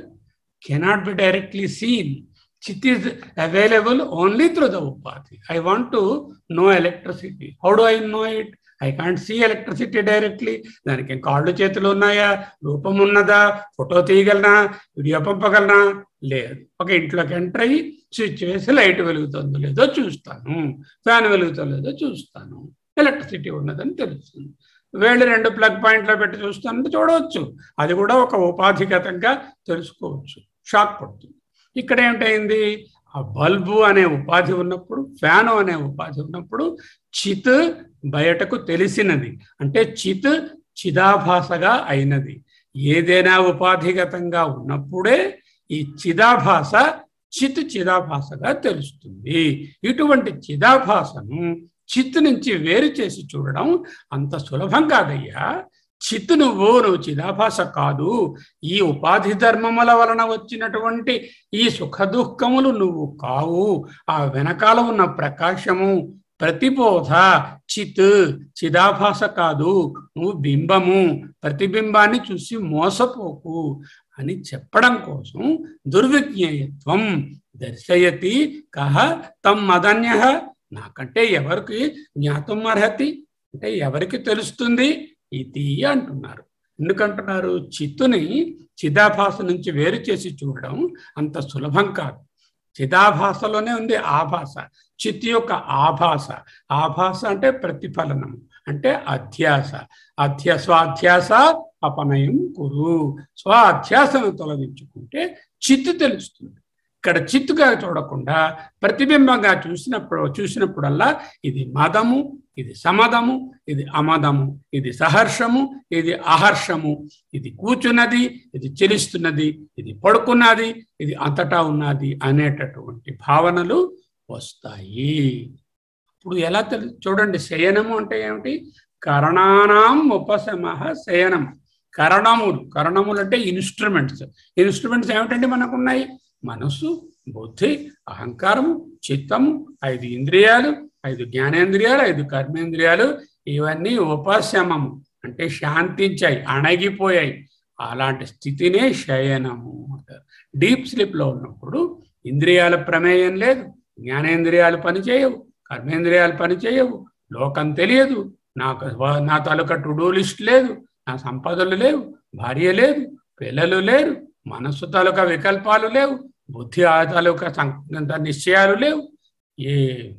కెనాట్ బి డైరెక్ట్లీ సీన్ చిత్ is available only through the ఉపాధి I want to know electricity how do I know it I can't see electricity directly దానికి కాళ్ళు చేతులు ఉన్నాయా రూపం ఉన్నదా ఫోటో తీయగలనా వీడియో పంపగలనా లేదు ఒక ఇంట్లోకి ఎంటర్ అయ్యి స్విచ్ వేసి లైట్ వెలుగుతుందో లేదో చూస్తాను ఫ్యాన్ వెలుగుతుందో లేదో చూస్తాను ఎలక్ట్రిసిటీ ఉన్నదని తెలుస్తుంది వేళ్ళు రెండు ప్లగ్ పాయింట్లో పెట్టి చూస్తానంటే చూడవచ్చు అది కూడా ఒక ఉపాధిగతంగా తెలుసుకోవచ్చు షాక్ పడుతుంది ఇక్కడ ఏమిటైంది ఆ బల్బు అనే ఉపాధి ఉన్నప్పుడు ఫ్యాను అనే ఉపాధి ఉన్నప్పుడు చిత్ బయటకు తెలిసినది అంటే చిత్ చిదాభాసగా అయినది ఏదైనా ఉపాధిగతంగా ఉన్నప్పుడే ఈ చిదాభాస చిత్ చిదాభాసగా తెలుస్తుంది ఇటువంటి చిదాభాసను చిత్ నుంచి వేరు చేసి చూడడం అంత సులభం కాదయ్యా చిత్ నువ్వు నువ్వు చిదాభాస కాదు ఈ ఉపాధి ధర్మముల వలన వచ్చినటువంటి ఈ సుఖ దుఃఖములు నువ్వు కావు ఆ వెనకాల ఉన్న ప్రకాశము ప్రతిబోధ చిత్ చిదాభాస కాదు నువ్వు బింబము ప్రతిబింబాన్ని చూసి మోసపోకు అని చెప్పడం కోసం దుర్విజ్ఞేయత్వం దర్శయతి కహ తమ్ మదన్య నాకంటే ఎవరికి జ్ఞాతం అర్హతి అంటే ఎవరికి తెలుస్తుంది ఇది అంటున్నారు ఎందుకంటున్నారు చిత్తుని చిదాభాస నుంచి వేరు చేసి చూడడం అంత సులభం కాదు చిదాభాసలోనే ఉంది ఆభాస చిత్ యొక్క ఆభాస ఆభాస అంటే ప్రతిఫలనం అంటే అధ్యాస అధ్య స్వాధ్యాస అపనయం కురు స్వాధ్యాసను తొలగించుకుంటే చిత్తు తెలుస్తుంది ఇక్కడ చిత్తుగా చూడకుండా ప్రతిబింబంగా చూసినప్పుడు చూసినప్పుడల్లా ఇది మదము ఇది సమదము ఇది అమదము ఇది సహర్షము ఇది అహర్షము ఇది కూర్చున్నది ఇది చెలిస్తున్నది ఇది పడుకున్నది ఇది అంతటా ఉన్నది అనేటటువంటి భావనలు వస్తాయి ఇప్పుడు ఎలా తెలు చూడండి శయనము అంటే ఏమిటి కరణానాం ఉపశమ శయనం కరణములు కరణములు అంటే ఇన్స్ట్రుమెంట్స్ ఇన్స్ట్రుమెంట్స్ ఏమిటండి మనకు ఉన్నాయి మనస్సు బుద్ధి అహంకారము చిత్తము ఐదు ఇంద్రియాలు ఐదు జ్ఞానేంద్రియాలు ఐదు కర్మేంద్రియాలు ఇవన్నీ ఉపశమము అంటే శాంతించాయి అణగిపోయాయి అలాంటి స్థితినే శయనము అంటారు డీప్ స్లీప్ లో ఉన్నప్పుడు ఇంద్రియాల ప్రమేయం లేదు జ్ఞానేంద్రియాలు పనిచేయవు కర్మేంద్రియాలు పనిచేయవు లోకం తెలియదు నాకు నా తాలూకా టుడూ లిస్ట్ లేదు నా సంపదలు లేవు భార్య లేదు పిల్లలు లేరు మనస్సు తాలూకా వికల్పాలు లేవు బుద్ధి ఆ తాలూకా నిశ్చయాలు లేవు ఏ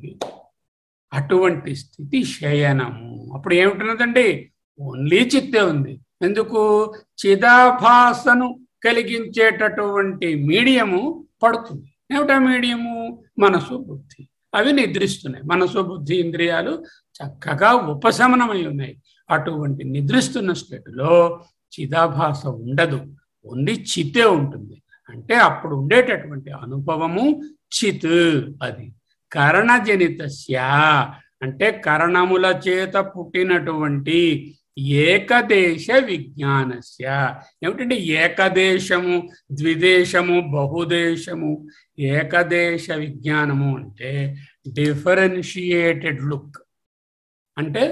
అటువంటి స్థితి శయనము అప్పుడు ఏమిటున్నదండి ఓన్లీ చిత్తే ఉంది ఎందుకు చిదాభాసను కలిగించేటటువంటి మీడియము పడుతుంది ఏమిటా మీడియము మనసు బుద్ధి అవి నిద్రిస్తున్నాయి మనసు బుద్ధి ఇంద్రియాలు చక్కగా ఉపశమనమై ఉన్నాయి అటువంటి నిద్రిస్తున్న స్టేటులో చిదాభాస ఉండదు ఓన్లీ చిత్తే ఉంటుంది అంటే అప్పుడు ఉండేటటువంటి అనుభవము చిత్ అది కరణజనితస్య అంటే కరణముల చేత పుట్టినటువంటి ఏకదేశ విజ్ఞానస్య ఏమిటంటే ఏకదేశము ద్విదేశము బహుదేశము ఏకదేశ విజ్ఞానము అంటే డిఫరెన్షియేటెడ్ లుక్ అంటే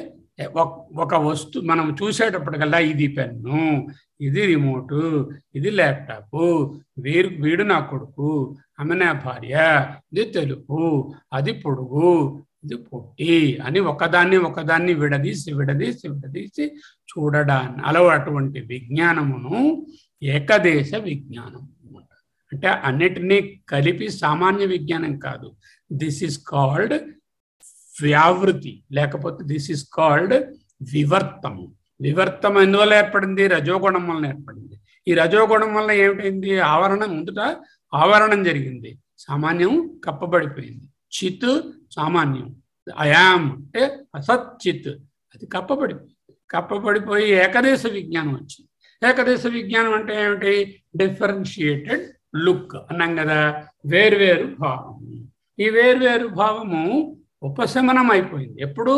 ఒక వస్తు మనం చూసేటప్పటికల్లా ఇది పెన్ను ఇది రిమోటు ఇది ల్యాప్టాప్ వీరు వీడు నా కొడుకు ఆమె నా భార్య ఇది తెలుపు అది పొడుగు ఇది పొట్టి అని ఒకదాన్ని ఒకదాన్ని విడదీసి విడదీసి విడదీసి చూడడాన్ని అలా అటువంటి విజ్ఞానమును ఏకదేశ విజ్ఞానం అంటే అన్నిటినీ కలిపి సామాన్య విజ్ఞానం కాదు దిస్ ఇస్ కాల్డ్ వ్యావృతి లేకపోతే దిస్ ఇస్ కాల్డ్ వివర్తము వివర్తం ఎందువల్ల ఏర్పడింది రజోగుణం వలన ఏర్పడింది ఈ రజోగుణం వల్ల ఏమిటైంది ఆవరణ ముందుట ఆవరణం జరిగింది సామాన్యం కప్పబడిపోయింది చిత్ సామాన్యం అయాం అంటే అసత్ చిత్ అది కప్పబడిపోయింది కప్పబడిపోయి ఏకదేశ విజ్ఞానం వచ్చింది ఏకదేశ విజ్ఞానం అంటే ఏమిటి డిఫరెన్షియేటెడ్ లుక్ అన్నాం కదా వేర్వేరు భావము ఈ వేర్వేరు భావము ఉపశమనం అయిపోయింది ఎప్పుడు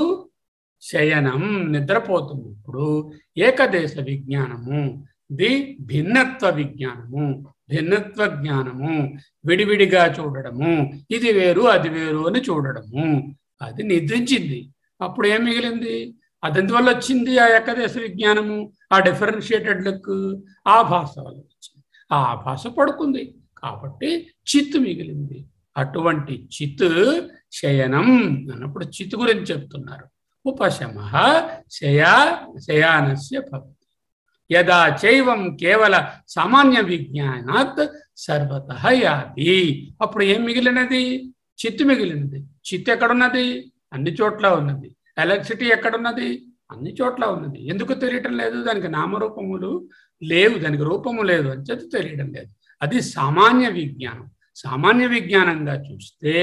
శయనం నిద్రపోతున్నప్పుడు ఏకదేశ విజ్ఞానము ది భిన్నత్వ విజ్ఞానము భిన్నత్వ జ్ఞానము విడివిడిగా చూడడము ఇది వేరు అది వేరు అని చూడడము అది నిద్రించింది అప్పుడు ఏం మిగిలింది అది ఎందువల్ల వచ్చింది ఆ ఏకదేశ విజ్ఞానము ఆ డిఫరెన్షియేటెడ్ లుక్ ఆ భాష వల్ల వచ్చింది ఆ భాష పడుకుంది కాబట్టి చిత్తు మిగిలింది అటువంటి చిత్ శయనం అన్నప్పుడు చిత్ గురించి చెప్తున్నారు ఉపశమ శయా శయానస్య భక్తి యదా చైవం కేవల సామాన్య విజ్ఞానాత్ సర్వత యాది అప్పుడు ఏం మిగిలినది చిత్తు మిగిలినది చిత్తు ఎక్కడున్నది అన్ని చోట్ల ఉన్నది ఎలక్ట్రిసిటీ ఎక్కడున్నది అన్ని చోట్ల ఉన్నది ఎందుకు తెలియటం లేదు దానికి నామరూపములు లేవు దానికి రూపము లేదు అని చెప్పి తెలియడం లేదు అది సామాన్య విజ్ఞానం సామాన్య విజ్ఞానంగా చూస్తే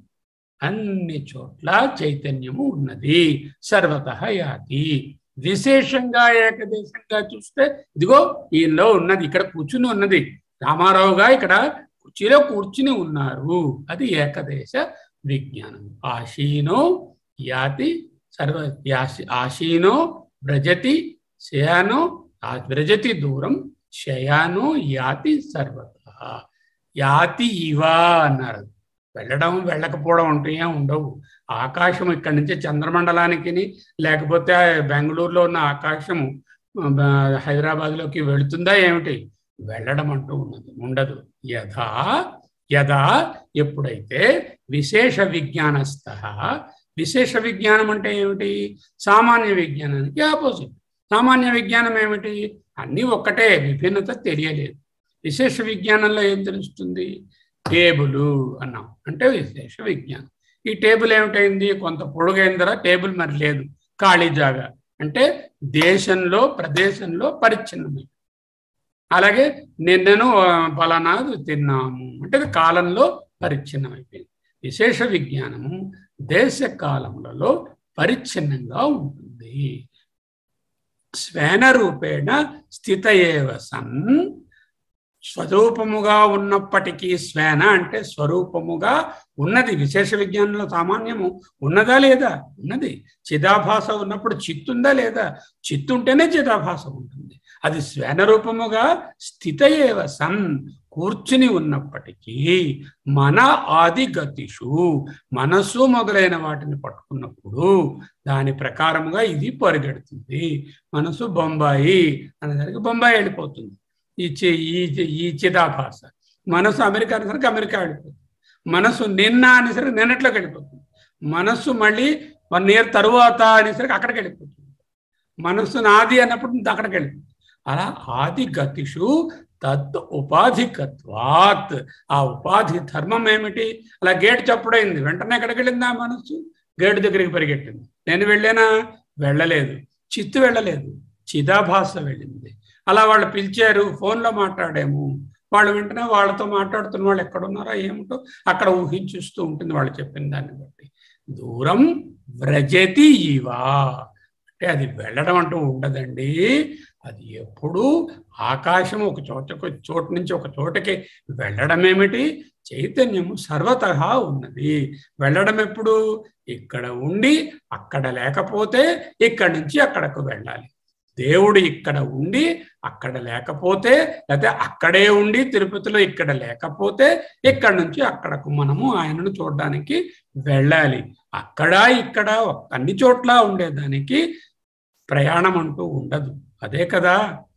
అన్ని చోట్ల చైతన్యము ఉన్నది సర్వత యాతి విశేషంగా ఏకదేశంగా చూస్తే ఇదిగో ఈయనలో ఉన్నది ఇక్కడ కూర్చుని ఉన్నది రామారావుగా ఇక్కడ కుర్చీలో కూర్చుని ఉన్నారు అది ఏకదేశ విజ్ఞానం ఆశీనో యాతి సర్వ యాసి ఆశీనో వ్రజతి శయానో వ్రజతి దూరం శయానో యాతి సర్వత యాతి ఇవ అన్నారు వెళ్ళడం వెళ్ళకపోవడం అంటూ ఏం ఉండవు ఆకాశం ఇక్కడి నుంచి చంద్రమండలానికి లేకపోతే బెంగళూరులో ఉన్న ఆకాశము ఆ, హైదరాబాద్లోకి వెళుతుందా ఏమిటి వెళ్ళడం అంటూ ఉన్నది ఉండదు యథా యథా ఎప్పుడైతే విశేష విజ్ఞానస్థ విశేష విజ్ఞానం అంటే ఏమిటి సామాన్య విజ్ఞానానికి ఆపోజిట్ సామాన్య విజ్ఞానం ఏమిటి అన్నీ ఒక్కటే విభిన్నత తెలియలేదు విశేష విజ్ఞానంలో ఏం తెలుస్తుంది టేబుల్ అన్నాం అంటే విశేష విజ్ఞానం ఈ టేబుల్ ఏమిటైంది కొంత పొడుగైన ధర టేబుల్ మరి లేదు ఖాళీ జాగా అంటే దేశంలో ప్రదేశంలో పరిచ్ఛిన్నమై అలాగే నిన్నను ఆ, పలానాది తిన్నాము అంటే అది కాలంలో పరిచ్ఛిన్నమైపోయింది విశేష విజ్ఞానము దేశ కాలములలో పరిచ్ఛిన్నంగా ఉంటుంది స్వేన రూపేణ స్థిత ఏవ సన్ స్వరూపముగా ఉన్నప్పటికీ స్వేన అంటే స్వరూపముగా ఉన్నది విశేష విజ్ఞానంలో సామాన్యము ఉన్నదా లేదా ఉన్నది చిదాభాస ఉన్నప్పుడు చిత్తుందా లేదా చిత్తుంటేనే చిదాభాస ఉంటుంది అది స్వేన రూపముగా స్థిత ఏవ సన్ కూర్చుని ఉన్నప్పటికీ మన ఆది గతిషు మనస్సు మొదలైన వాటిని పట్టుకున్నప్పుడు దాని ప్రకారముగా ఇది పరిగెడుతుంది మనసు బొంబాయి అనేసరికి బొంబాయి వెళ్ళిపోతుంది ఈ చి- ఈ చి- ఈ చిదాభాస మనసు అమెరికా అనేసరికి అమెరికా వెళ్ళిపోతుంది మనసు నిన్న అనేసరికి నిన్నట్లోకి వెళ్ళిపోతుంది మనస్సు మళ్ళీ వన్ ఇయర్ తరువాత అనేసరికి అక్కడికి వెళ్ళిపోతుంది మనస్సు నాది అన్నప్పుడు అక్కడికి వెళ్ళిపోతుంది అలా ఆది గతిషు తత్ ఉపాధికత్వాత్ ఆ ఉపాధి ధర్మం ఏమిటి అలా గేట్ చప్పుడైంది వెంటనే ఎక్కడికి వెళ్ళింది ఆ మనస్సు గేటు దగ్గరికి పరిగెట్టింది నేను వెళ్ళానా వెళ్ళలేదు చిత్తు వెళ్ళలేదు చిదాభాస వెళ్ళింది అలా వాళ్ళు పిలిచారు ఫోన్లో మాట్లాడాము వాళ్ళు వెంటనే వాళ్ళతో మాట్లాడుతున్న వాళ్ళు ఎక్కడున్నారో ఏమిటో అక్కడ ఊహించిస్తూ ఉంటుంది వాళ్ళు చెప్పిన దాన్ని బట్టి దూరం వ్రజతి ఇవా అంటే అది వెళ్ళడం అంటూ ఉండదండి అది ఎప్పుడు ఆకాశం ఒక చోటకు చోటు నుంచి ఒక చోటకి వెళ్ళడం ఏమిటి చైతన్యము సర్వతహా ఉన్నది వెళ్ళడం ఎప్పుడు ఇక్కడ ఉండి అక్కడ లేకపోతే ఇక్కడి నుంచి అక్కడకు వెళ్ళాలి దేవుడు ఇక్కడ ఉండి అక్కడ లేకపోతే లేకపోతే అక్కడే ఉండి తిరుపతిలో ఇక్కడ లేకపోతే ఇక్కడ నుంచి అక్కడకు మనము ఆయనను చూడడానికి వెళ్ళాలి అక్కడ ఇక్కడ అన్ని చోట్ల ఉండేదానికి ప్రయాణం అంటూ ఉండదు అదే కదా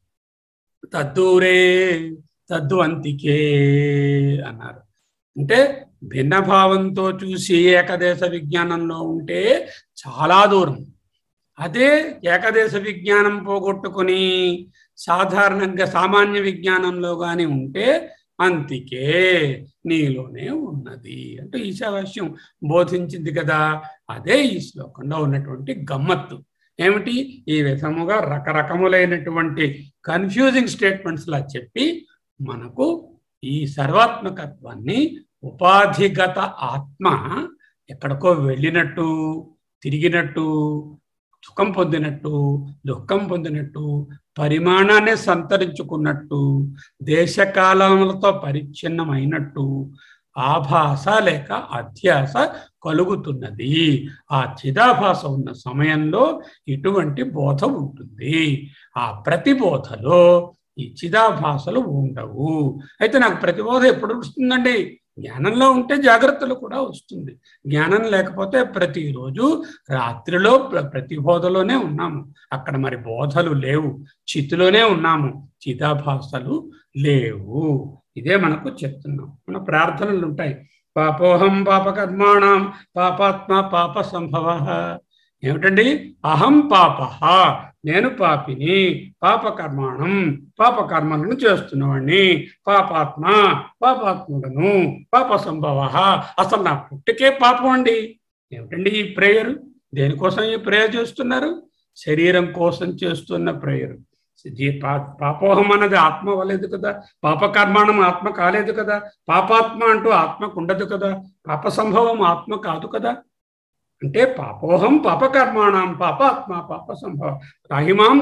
తద్దూరే తద్దు అంతికే అన్నారు అంటే భిన్నభావంతో చూసి ఏకదేశ విజ్ఞానంలో ఉంటే చాలా దూరం అదే ఏకదేశ విజ్ఞానం పోగొట్టుకొని సాధారణంగా సామాన్య విజ్ఞానంలో కానీ ఉంటే అంతికే నీలోనే ఉన్నది అంటే ఈశావాస్యం బోధించింది కదా అదే ఈ శ్లోకంలో ఉన్నటువంటి గమ్మత్తు ఏమిటి ఈ విధముగా రకరకములైనటువంటి కన్ఫ్యూజింగ్ స్టేట్మెంట్స్ లా చెప్పి మనకు ఈ సర్వాత్మకత్వాన్ని ఉపాధిగత ఆత్మ ఎక్కడికో వెళ్ళినట్టు తిరిగినట్టు సుఖం పొందినట్టు దుఃఖం పొందినట్టు పరిమాణాన్ని సంతరించుకున్నట్టు దేశకాలములతో పరిచ్ఛిన్నమైనట్టు ఆభాస లేక అధ్యాస కలుగుతున్నది ఆ చిదాభాస ఉన్న సమయంలో ఇటువంటి బోధ ఉంటుంది ఆ ప్రతిబోధలో ఈ చిదాభాసలు ఉండవు అయితే నాకు ప్రతిబోధ ఎప్పుడు వస్తుందండి జ్ఞానంలో ఉంటే జాగ్రత్తలు కూడా వస్తుంది జ్ఞానం లేకపోతే ప్రతిరోజు రాత్రిలో ప్ర- ప్రతి బోధలోనే ఉన్నాము అక్కడ మరి బోధలు లేవు చిత్తులోనే ఉన్నాము చిదాభాసలు లేవు ఇదే మనకు చెప్తున్నాం మన ప్రార్థనలు ఉంటాయి పాపోహం పాపకర్మాణం పాపాత్మ పాప సంభవ ఏమిటండి అహం పాప నేను పాపిని పాపకర్మాణం పాపకర్మలను చేస్తున్నవాడిని పాపాత్మ పాపాత్ముడను పాప సంభవ అసలు నా పుట్టుకే పాపం అండి ఏమిటండి ఈ ప్రేయర్ దేనికోసం ఈ ప్రేయర్ చేస్తున్నారు శరీరం కోసం చేస్తున్న ప్రేయర్ పాపోహం అన్నది ఆత్మ వలేదు కదా పాపకర్మాణం ఆత్మ కాలేదు కదా పాపాత్మ అంటూ ఆత్మకు ఉండదు కదా పాప సంభవం ఆత్మ కాదు కదా అంటే పాపోహం పాపకర్మాణం పాపాత్మ పాప సంభవ రాహిమాం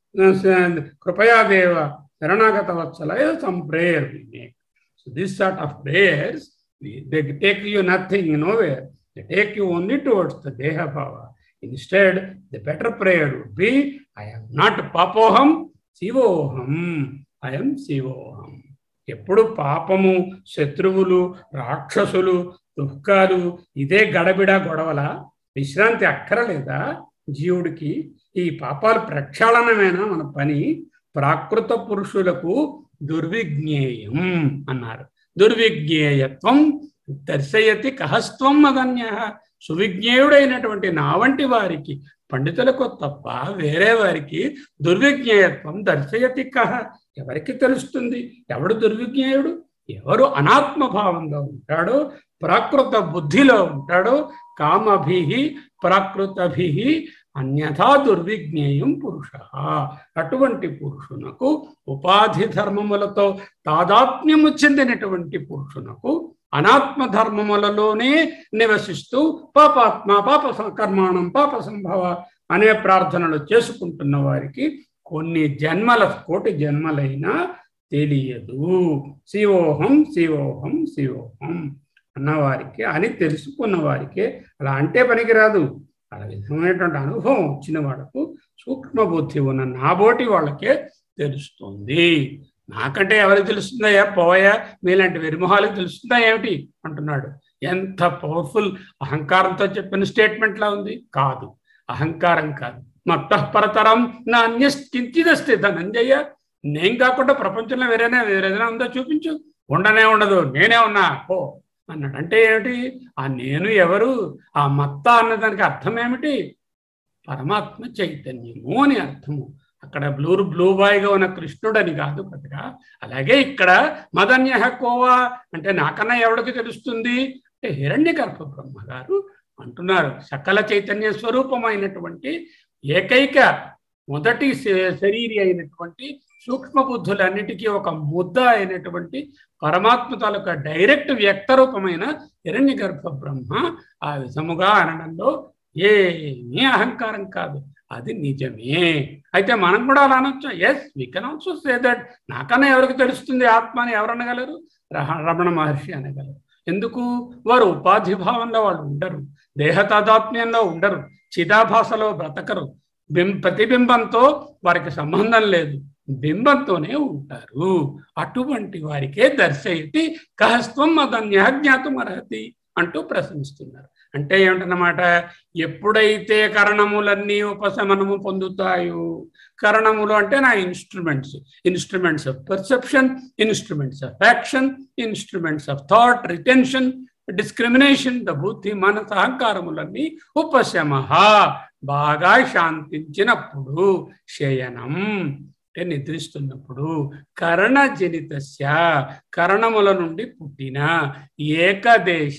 కృపయా దేవ శరణాగత వత్సలయ some prayer so this sort of prayers they take you nothing nowhere they take you only towards the దేహ భావ instead the better prayer would be I'm not పాపోహం శివోహం ఐఎమ్ శివోహం ఎప్పుడు పాపము శత్రువులు రాక్షసులు దుఃఖాలు ఇదే గడబిడ గొడవల విశ్రాంతి అక్కరలేదా జీవుడికి ఈ పాపాలు ప్రక్షాళనమేనా మన పని ప్రాకృత పురుషులకు దుర్విజ్ఞేయం అన్నారు దుర్విజ్ఞేయత్వం దర్శయతి కహస్త్వం మదన్య సువిజ్ఞేయుడైనటువంటి నా వంటి వారికి పండితులకు తప్ప వేరే వారికి దుర్విజ్ఞేయత్వం దర్శయతి కహ ఎవరికి తెలుస్తుంది ఎవడు దుర్విజ్ఞేయుడు ఎవరు అనాత్మభావంలో ఉంటాడో ప్రాకృత బుద్ధిలో ఉంటాడో కామభి ప్రాకృతభి అన్యథా దుర్విజ్ఞేయం పురుష అటువంటి పురుషునకు ఉపాధి ధర్మములతో తాదాత్మ్యము చెందినటువంటి పురుషునకు అనాత్మ ధర్మములలోనే నివసిస్తూ పాపాత్మ పాప కర్మాణం పాప సంభవ అనే ప్రార్థనలు చేసుకుంటున్న వారికి కొన్ని జన్మల కోటి జన్మలైనా తెలియదు శివోహం శివోహం శివోహం అన్నవారికి అని తెలుసుకున్న వారికి అలా అంటే పనికిరాదు అలా విధమైనటువంటి అనుభవం వచ్చిన వాళ్ళకు సూక్ష్మ బుద్ధి ఉన్న నాబోటి వాళ్ళకే తెలుస్తుంది నాకంటే ఎవరికి తెలుస్తుందయ్యా పోయా మీలాంటి వెరిమొహాలకు తెలుస్తుందా ఏమిటి అంటున్నాడు ఎంత పవర్ఫుల్ అహంకారంతో చెప్పిన స్టేట్మెంట్ లా ఉంది కాదు అహంకారం కాదు మత్త పరతరం నా అన్య కించిదస్తే ధనంజయ్య నేను కాకుండా ప్రపంచంలో వేరేనా వేరేదైనా ఉందో చూపించు ఉండనే ఉండదు నేనే ఉన్నా ఓ అన్నాడు అంటే ఏమిటి ఆ నేను ఎవరు ఆ మత్త అన్నదానికి అర్థం ఏమిటి పరమాత్మ చైతన్యము అని అర్థము అక్కడ బ్లూ బ్లూ బాయ్గా ఉన్న కృష్ణుడు అని కాదు పెద్దగా అలాగే ఇక్కడ మదన్య కోవా అంటే నాకన్నా ఎవడికి తెలుస్తుంది అంటే హిరణ్య గర్భ బ్రహ్మ గారు అంటున్నారు సకల చైతన్య స్వరూపమైనటువంటి ఏకైక మొదటి శరీరి అయినటువంటి సూక్ష్మ బుద్ధులన్నిటికీ ఒక ముద్ద అయినటువంటి పరమాత్మ తాలూకా డైరెక్ట్ వ్యక్త రూపమైన హిరణ్య గర్భ బ్రహ్మ ఆ విధముగా అనడంలో ఏమీ అహంకారం కాదు అది నిజమే అయితే మనం కూడా అలా అనొచ్చు yes we can also say that నాకన్నా ఎవరికి తెలుస్తుంది ఆత్మ అని ఎవరు అనగలరు రమణ మహర్షి అనగలరు ఎందుకు వారు ఉపాధి భావంలో వాళ్ళు ఉండరు దేహ తాదాత్మ్యంలో ఉండరు చిదాభాసలో బ్రతకరు బిం ప్రతిబింబంతో వారికి సంబంధం లేదు బింబంతోనే ఉంటారు అటువంటి వారికే దర్శయతి కహస్త్వం మదన్య జ్ఞాతం అర్హతి అంటూ ప్రశ్నిస్తున్నారు అంటే ఏమిటన్నమాట ఎప్పుడైతే కరణములన్నీ ఉపశమనము పొందుతాయో కరణములు అంటే నా instruments instruments of perception instruments of action instruments of thought retention discrimination the బుద్ధి మనస అహంకారములన్నీ ఉపశమ బాగా శాంతించినప్పుడు శయనం అంటే నిద్రిస్తున్నప్పుడు కరణజనితస్య కరణముల నుండి పుట్టిన ఏకదేశ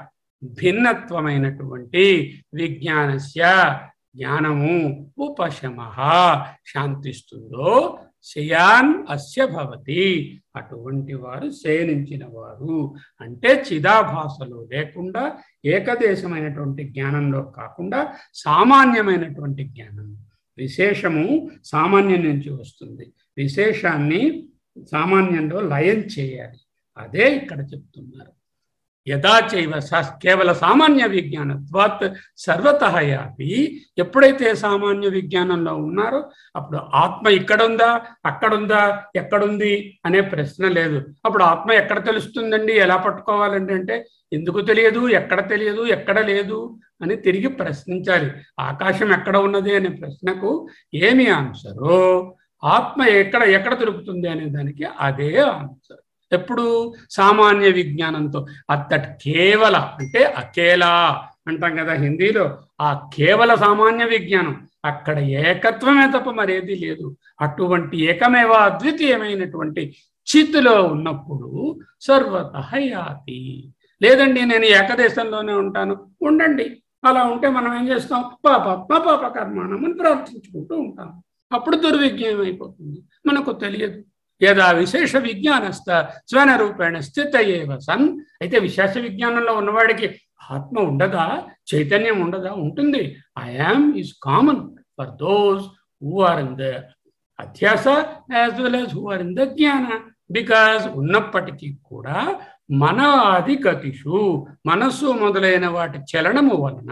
భిన్నత్వమైనటువంటి విజ్ఞానస్య జ్ఞానము ఉపశమ శాంతిస్తుందో శయాన్ అస్య భవతి అటువంటి వారు శయనించిన వారు అంటే చిదాభాసలో లేకుండా ఏకదేశమైనటువంటి జ్ఞానంలో కాకుండా సామాన్యమైనటువంటి జ్ఞానం విశేషము సామాన్యం నుంచి వస్తుంది విశేషాన్ని సామాన్యంలో లయం చేయాలి అదే ఇక్కడ చెప్తున్నారు యథా చైవ కేవల సామాన్య విజ్ఞానత్వాత్ సర్వత యాపి ఎప్పుడైతే సామాన్య విజ్ఞానంలో ఉన్నారో అప్పుడు ఆత్మ ఇక్కడుందా అక్కడుందా ఎక్కడుంది అనే ప్రశ్న లేదు అప్పుడు ఆత్మ ఎక్కడ తెలుస్తుందండి ఎలా పట్టుకోవాలండి అంటే ఎందుకు తెలియదు ఎక్కడ తెలియదు ఎక్కడ లేదు అని తిరిగి ప్రశ్నించాలి ఆకాశం ఎక్కడ ఉన్నది అనే ప్రశ్నకు ఏమి ఆన్సరు ఆత్మ ఎక్కడ ఎక్కడ దొరుకుతుంది అనే దానికి అదే ఆన్సర్ ఎప్పుడు సామాన్య విజ్ఞానంతో అత్తటి కేవల అంటే అకేలా అంటాం కదా హిందీలో ఆ కేవల సామాన్య విజ్ఞానం అక్కడ ఏకత్వమే తప్ప మరేది లేదు అటువంటి ఏకమేవ అద్వితీయమైనటువంటి చిత్తులో ఉన్నప్పుడు సర్వత యాతి లేదండి నేను ఏకదేశంలోనే ఉంటాను ఉండండి అలా ఉంటే మనం ఏం చేస్తాం పాపాత్మ పాప కర్మాణం అని ప్రార్థించుకుంటూ ఉంటాం అప్పుడు దుర్విజ్ఞానం అయిపోతుంది మనకు తెలియదు యదా విశేష విజ్ఞానస్థ స్వన రూపేణ స్థిత ఏవ సన్ అయితే విశేష విజ్ఞానంలో ఉన్నవాడికి ఆత్మ ఉండదా చైతన్యం ఉండదా ఉంటుంది I am is common for those who are in the అధ్యాస as well as who are in the జ్ఞాన బికాజ్ ఉన్నప్పటికీ కూడా మన అధిగతిషు మనస్సు మొదలైన వాటి చలనము వలన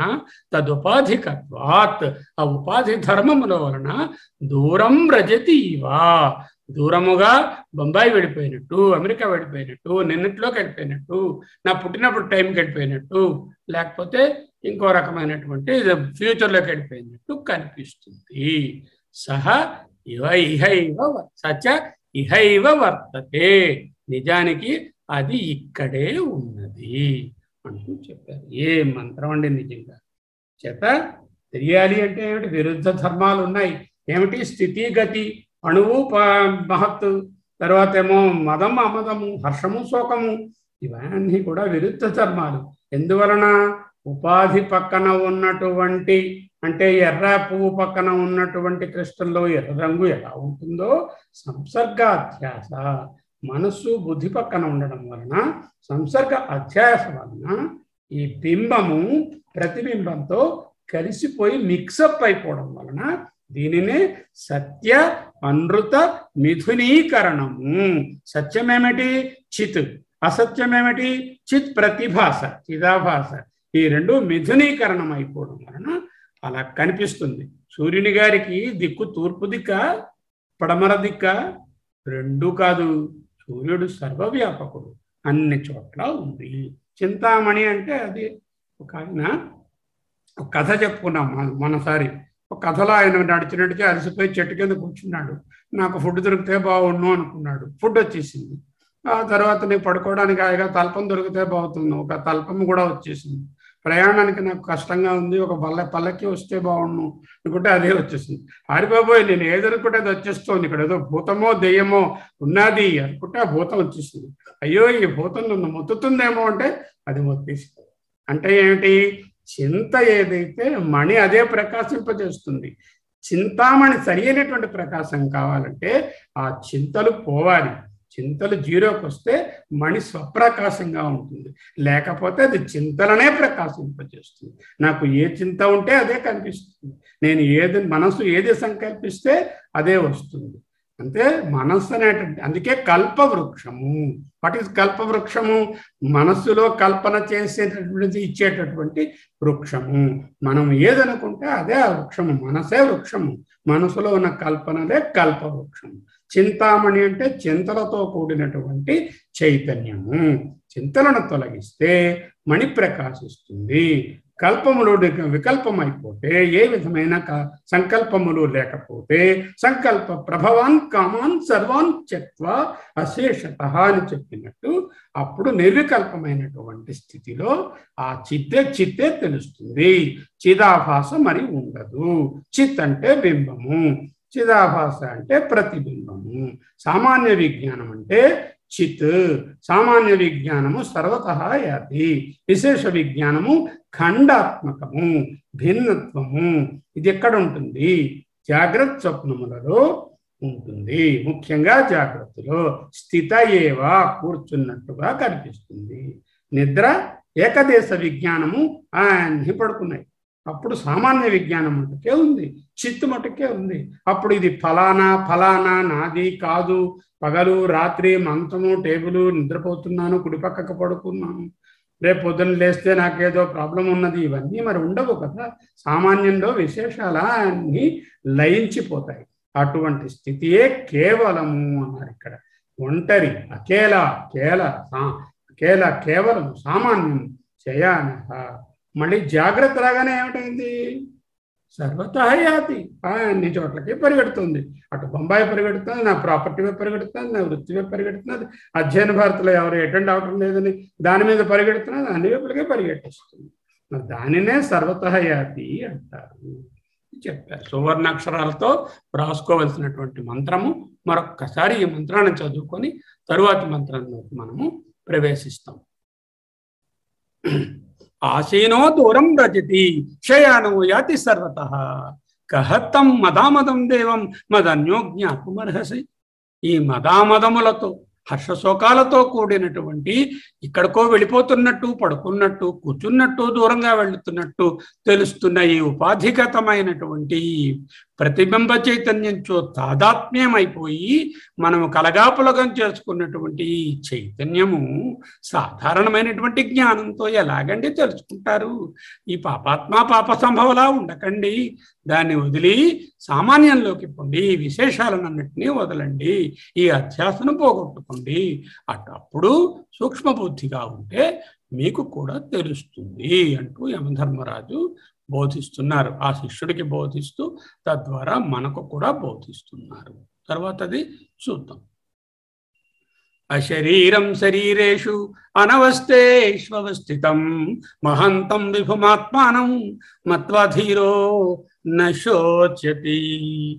తదుపాధికత్వాత్ ఆ ఉపాధి ధర్మముల వలన దూరం రజతి ఇవా దూరముగా బొంబాయి వెళ్ళిపోయినట్టు అమెరికా వెళ్ళిపోయినట్టు నిన్నట్లోకి వెళ్ళిపోయినట్టు నా పుట్టినప్పుడు టైంకి వెళ్ళిపోయినట్టు లేకపోతే ఇంకో రకమైనటువంటి ఫ్యూచర్లోకి వెళ్ళిపోయినట్టు కనిపిస్తుంది సహ ఇవ ఇహ ఇవ వ- సచ ఇహ ఇవ వర్తతే నిజానికి అది ఇక్కడే ఉన్నది అంటూ చెప్పారు ఏ మంత్రం అండి నిజంగా చేత తెలియాలి అంటే ఏమిటి విరుద్ధ ధర్మాలు ఉన్నాయి ఏమిటి స్థితి గతి అణువు ప- మహత్తు తర్వాత ఏమో మదం అమదము హర్షము శోకము ఇవన్నీ కూడా విరుద్ధ ధర్మాలు ఎందువలన ఉపాధి పక్కన ఉన్నటువంటి అంటే ఎర్ర పువ్వు పక్కన ఉన్నటువంటి క్రిస్టల్లో ఎర్ర రంగు ఎలా ఉంటుందో సంసర్గ అధ్యాస మనస్సు బుద్ధి పక్కన ఉండడం వలన సంసర్గ అధ్యాస వలన ఈ బింబము ప్రతిబింబంతో కలిసిపోయి మిక్సప్ అయిపోవడం వలన దీనినే సత్య అనృత మిథునీకరణము సత్యమేమిటి చిత్ అసత్యమేమిటి చిత్ ప్రతిభాస చిదాభాస ఈ రెండు మిథునీకరణం అయిపోవడం వలన అలా కనిపిస్తుంది సూర్యుని గారికి దిక్కు తూర్పు దిక్క పడమర దిక్క రెండు కాదు సూర్యుడు సర్వవ్యాపకుడు అన్ని చోట్ల ఉంది చింతామణి అంటే అది ఒక ఆయన ఒక కథ చెప్పుకున్నాం మన- మనసారి ఒక కథలో ఆయన నడిచినట్టుగా అలసిపోయి చెట్టు కింద కూర్చున్నాడు నాకు ఫుడ్ దొరికితే బాగుండు అనుకున్నాడు ఫుడ్ వచ్చేసింది ఆ తర్వాత నేను పడుకోవడానికి హాయిగా తల్పం దొరికితే బాగుతుంది ఒక తల్పం కూడా వచ్చేసింది ప్రయాణానికి నాకు కష్టంగా ఉంది ఒక పల్ల పల్లకి వస్తే బాగుండు అనుకుంటే అదే వచ్చేసింది హరిబాబోయ్ నేను ఏదనుకుంటే అది వచ్చేస్తోంది ఇక్కడ ఏదో భూతమో దెయ్యమో ఉన్నది అనుకుంటే ఆ భూతం వచ్చేసింది అయ్యో ఈ భూతం నన్ను మొత్తుతుందేమో అంటే అది మొత్తేసింది అంటే ఏమిటి చింత ఏదైతే మణి అదే ప్రకాశింపజేస్తుంది చింతామణి సరి అయినటువంటి ప్రకాశం కావాలంటే ఆ చింతలు పోవాలి చింతలు జీరోకి వస్తే మణి స్వప్రకాశంగా ఉంటుంది లేకపోతే అది చింతలనే ప్రకాశింపజేస్తుంది నాకు ఏ చింత ఉంటే అదే కనిపిస్తుంది నేను ఏది మనసు ఏది సంకల్పిస్తే అదే వస్తుంది అంటే మనస్సు అనేటువంటి అందుకే కల్పవృక్షము వాట్ ఈస్ కల్పవృక్షము మనస్సులో కల్పన చేసేటటువంటిది ఇచ్చేటటువంటి వృక్షము మనం ఏదనుకుంటే అదే ఆ వృక్షము మనసే వృక్షము మనసులో ఉన్న కల్పనలే కల్పవృక్షము చింతామణి అంటే చింతలతో కూడినటువంటి చైతన్యము చింతలను తొలగిస్తే మణి ప్రకాశిస్తుంది కల్పములు వికల్పమైపోతే ఏ విధమైన క- సంకల్పములు లేకపోతే సంకల్ప ప్రభవాన్ కామాన్ సర్వాన్ చెత్వ అశేషత అని చెప్పినట్టు అప్పుడు నిర్వికల్పమైనటువంటి స్థితిలో ఆ చిత్తే చిత్తే తెలుస్తుంది చిదాభాస మరి ఉండదు చిత్ అంటే బింబము చిదాభాస అంటే ప్రతిబింబము సామాన్య విజ్ఞానం అంటే చిత్ సామాన్య విజ్ఞానము సర్వత యాతి విశేష విజ్ఞానము ఖండాత్మకము భిన్నత్వము ఇది ఎక్కడ ఉంటుంది జాగ్రత్త స్వప్నములలో ఉంటుంది ముఖ్యంగా జాగ్రత్తలో స్థిత ఏవా కూర్చున్నట్టుగా కనిపిస్తుంది నిద్ర ఏకదేశ విజ్ఞానము అన్ని పడుకున్నాయి అప్పుడు సామాన్య విజ్ఞానం మటుకే ఉంది చిత్తు మటుకే ఉంది అప్పుడు ఇది ఫలానా ఫలానా నాది కాదు పగలు రాత్రి మంచము టేబుల్ నిద్రపోతున్నాను కుడిపక్కకు పడుకున్నాను రేపు పొద్దున్న లేస్తే నాకేదో ప్రాబ్లం ఉన్నది ఇవన్నీ మరి ఉండవు కదా సామాన్యంలో విశేషాల అన్ని లయించిపోతాయి అటువంటి స్థితియే కేవలము అన్నారు ఇక్కడ ఒంటరి అకేల కేల సా- కేల కేవలం సామాన్యం చయాన మళ్ళీ జాగ్రత్త రాగానే ఏమిటైంది సర్వత యాతి ఆ అన్ని చోట్లకి పరిగెడుతుంది అటు బొంబాయి పరిగెడుతుంది నా ప్రాపర్టీ వైపు పరిగెడుతుంది నా వృత్తి వైపు పరిగెడుతున్నది అధ్యయన భారత్లో ఎవరు అటెండ్ అవటం లేదని దాని మీద పరిగెడుతున్నది అన్ని వైపులకే పరిగెట్టేస్తుంది మరి దానినే సర్వత యాతి అంటారు చెప్పారు సువర్ణాక్షరాలతో రాసుకోవలసినటువంటి మంత్రము మరొక్కసారి ఈ మంత్రాన్ని చదువుకొని తరువాతి మంత్రంలోకి మనము ప్రవేశిస్తాం ఆసీనో దూరం రజతి క్షయానో యాతి సర్వత కహత్తం మదామదం దేవం మదన్యో జ్ఞాపమర్హసి ఈ మదామదములతో హర్షశోకాలతో కూడినటువంటి ఇక్కడికో వెళ్ళిపోతున్నట్టు పడుకున్నట్టు కూర్చున్నట్టు దూరంగా వెళుతున్నట్టు తెలుస్తున్న ఈ ఉపాధిగతమైనటువంటి ఈ ప్రతిబింబ చైతన్యంతో తాదాత్మ్యమైపోయి మనము కలగాపులగం చేసుకున్నటువంటి ఈ చైతన్యము సాధారణమైనటువంటి జ్ఞానంతో ఎలాగండి తెలుసుకుంటారు ఈ పాపాత్మ పాప సంభవలా ఉండకండి దాన్ని వదిలి సామాన్యంలోకి పొండి ఈ విశేషాలన్నింటినీ వదలండి ఈ అధ్యాసను పోగొట్టుకోండి అటప్పుడు సూక్ష్మ బుద్ధిగా ఉంటే మీకు కూడా తెలుస్తుంది అంటూ యమధర్మరాజు బోధిస్తున్నారు ఆ శిష్యుడికి బోధిస్తూ తద్వారా మనకు కూడా బోధిస్తున్నారు తర్వాతది చూద్దాం అశరీరం శరీరేషు అనవస్థేష్వస్థితం మహంతం విభుమాత్మానం మత్వధీరో నశోచతి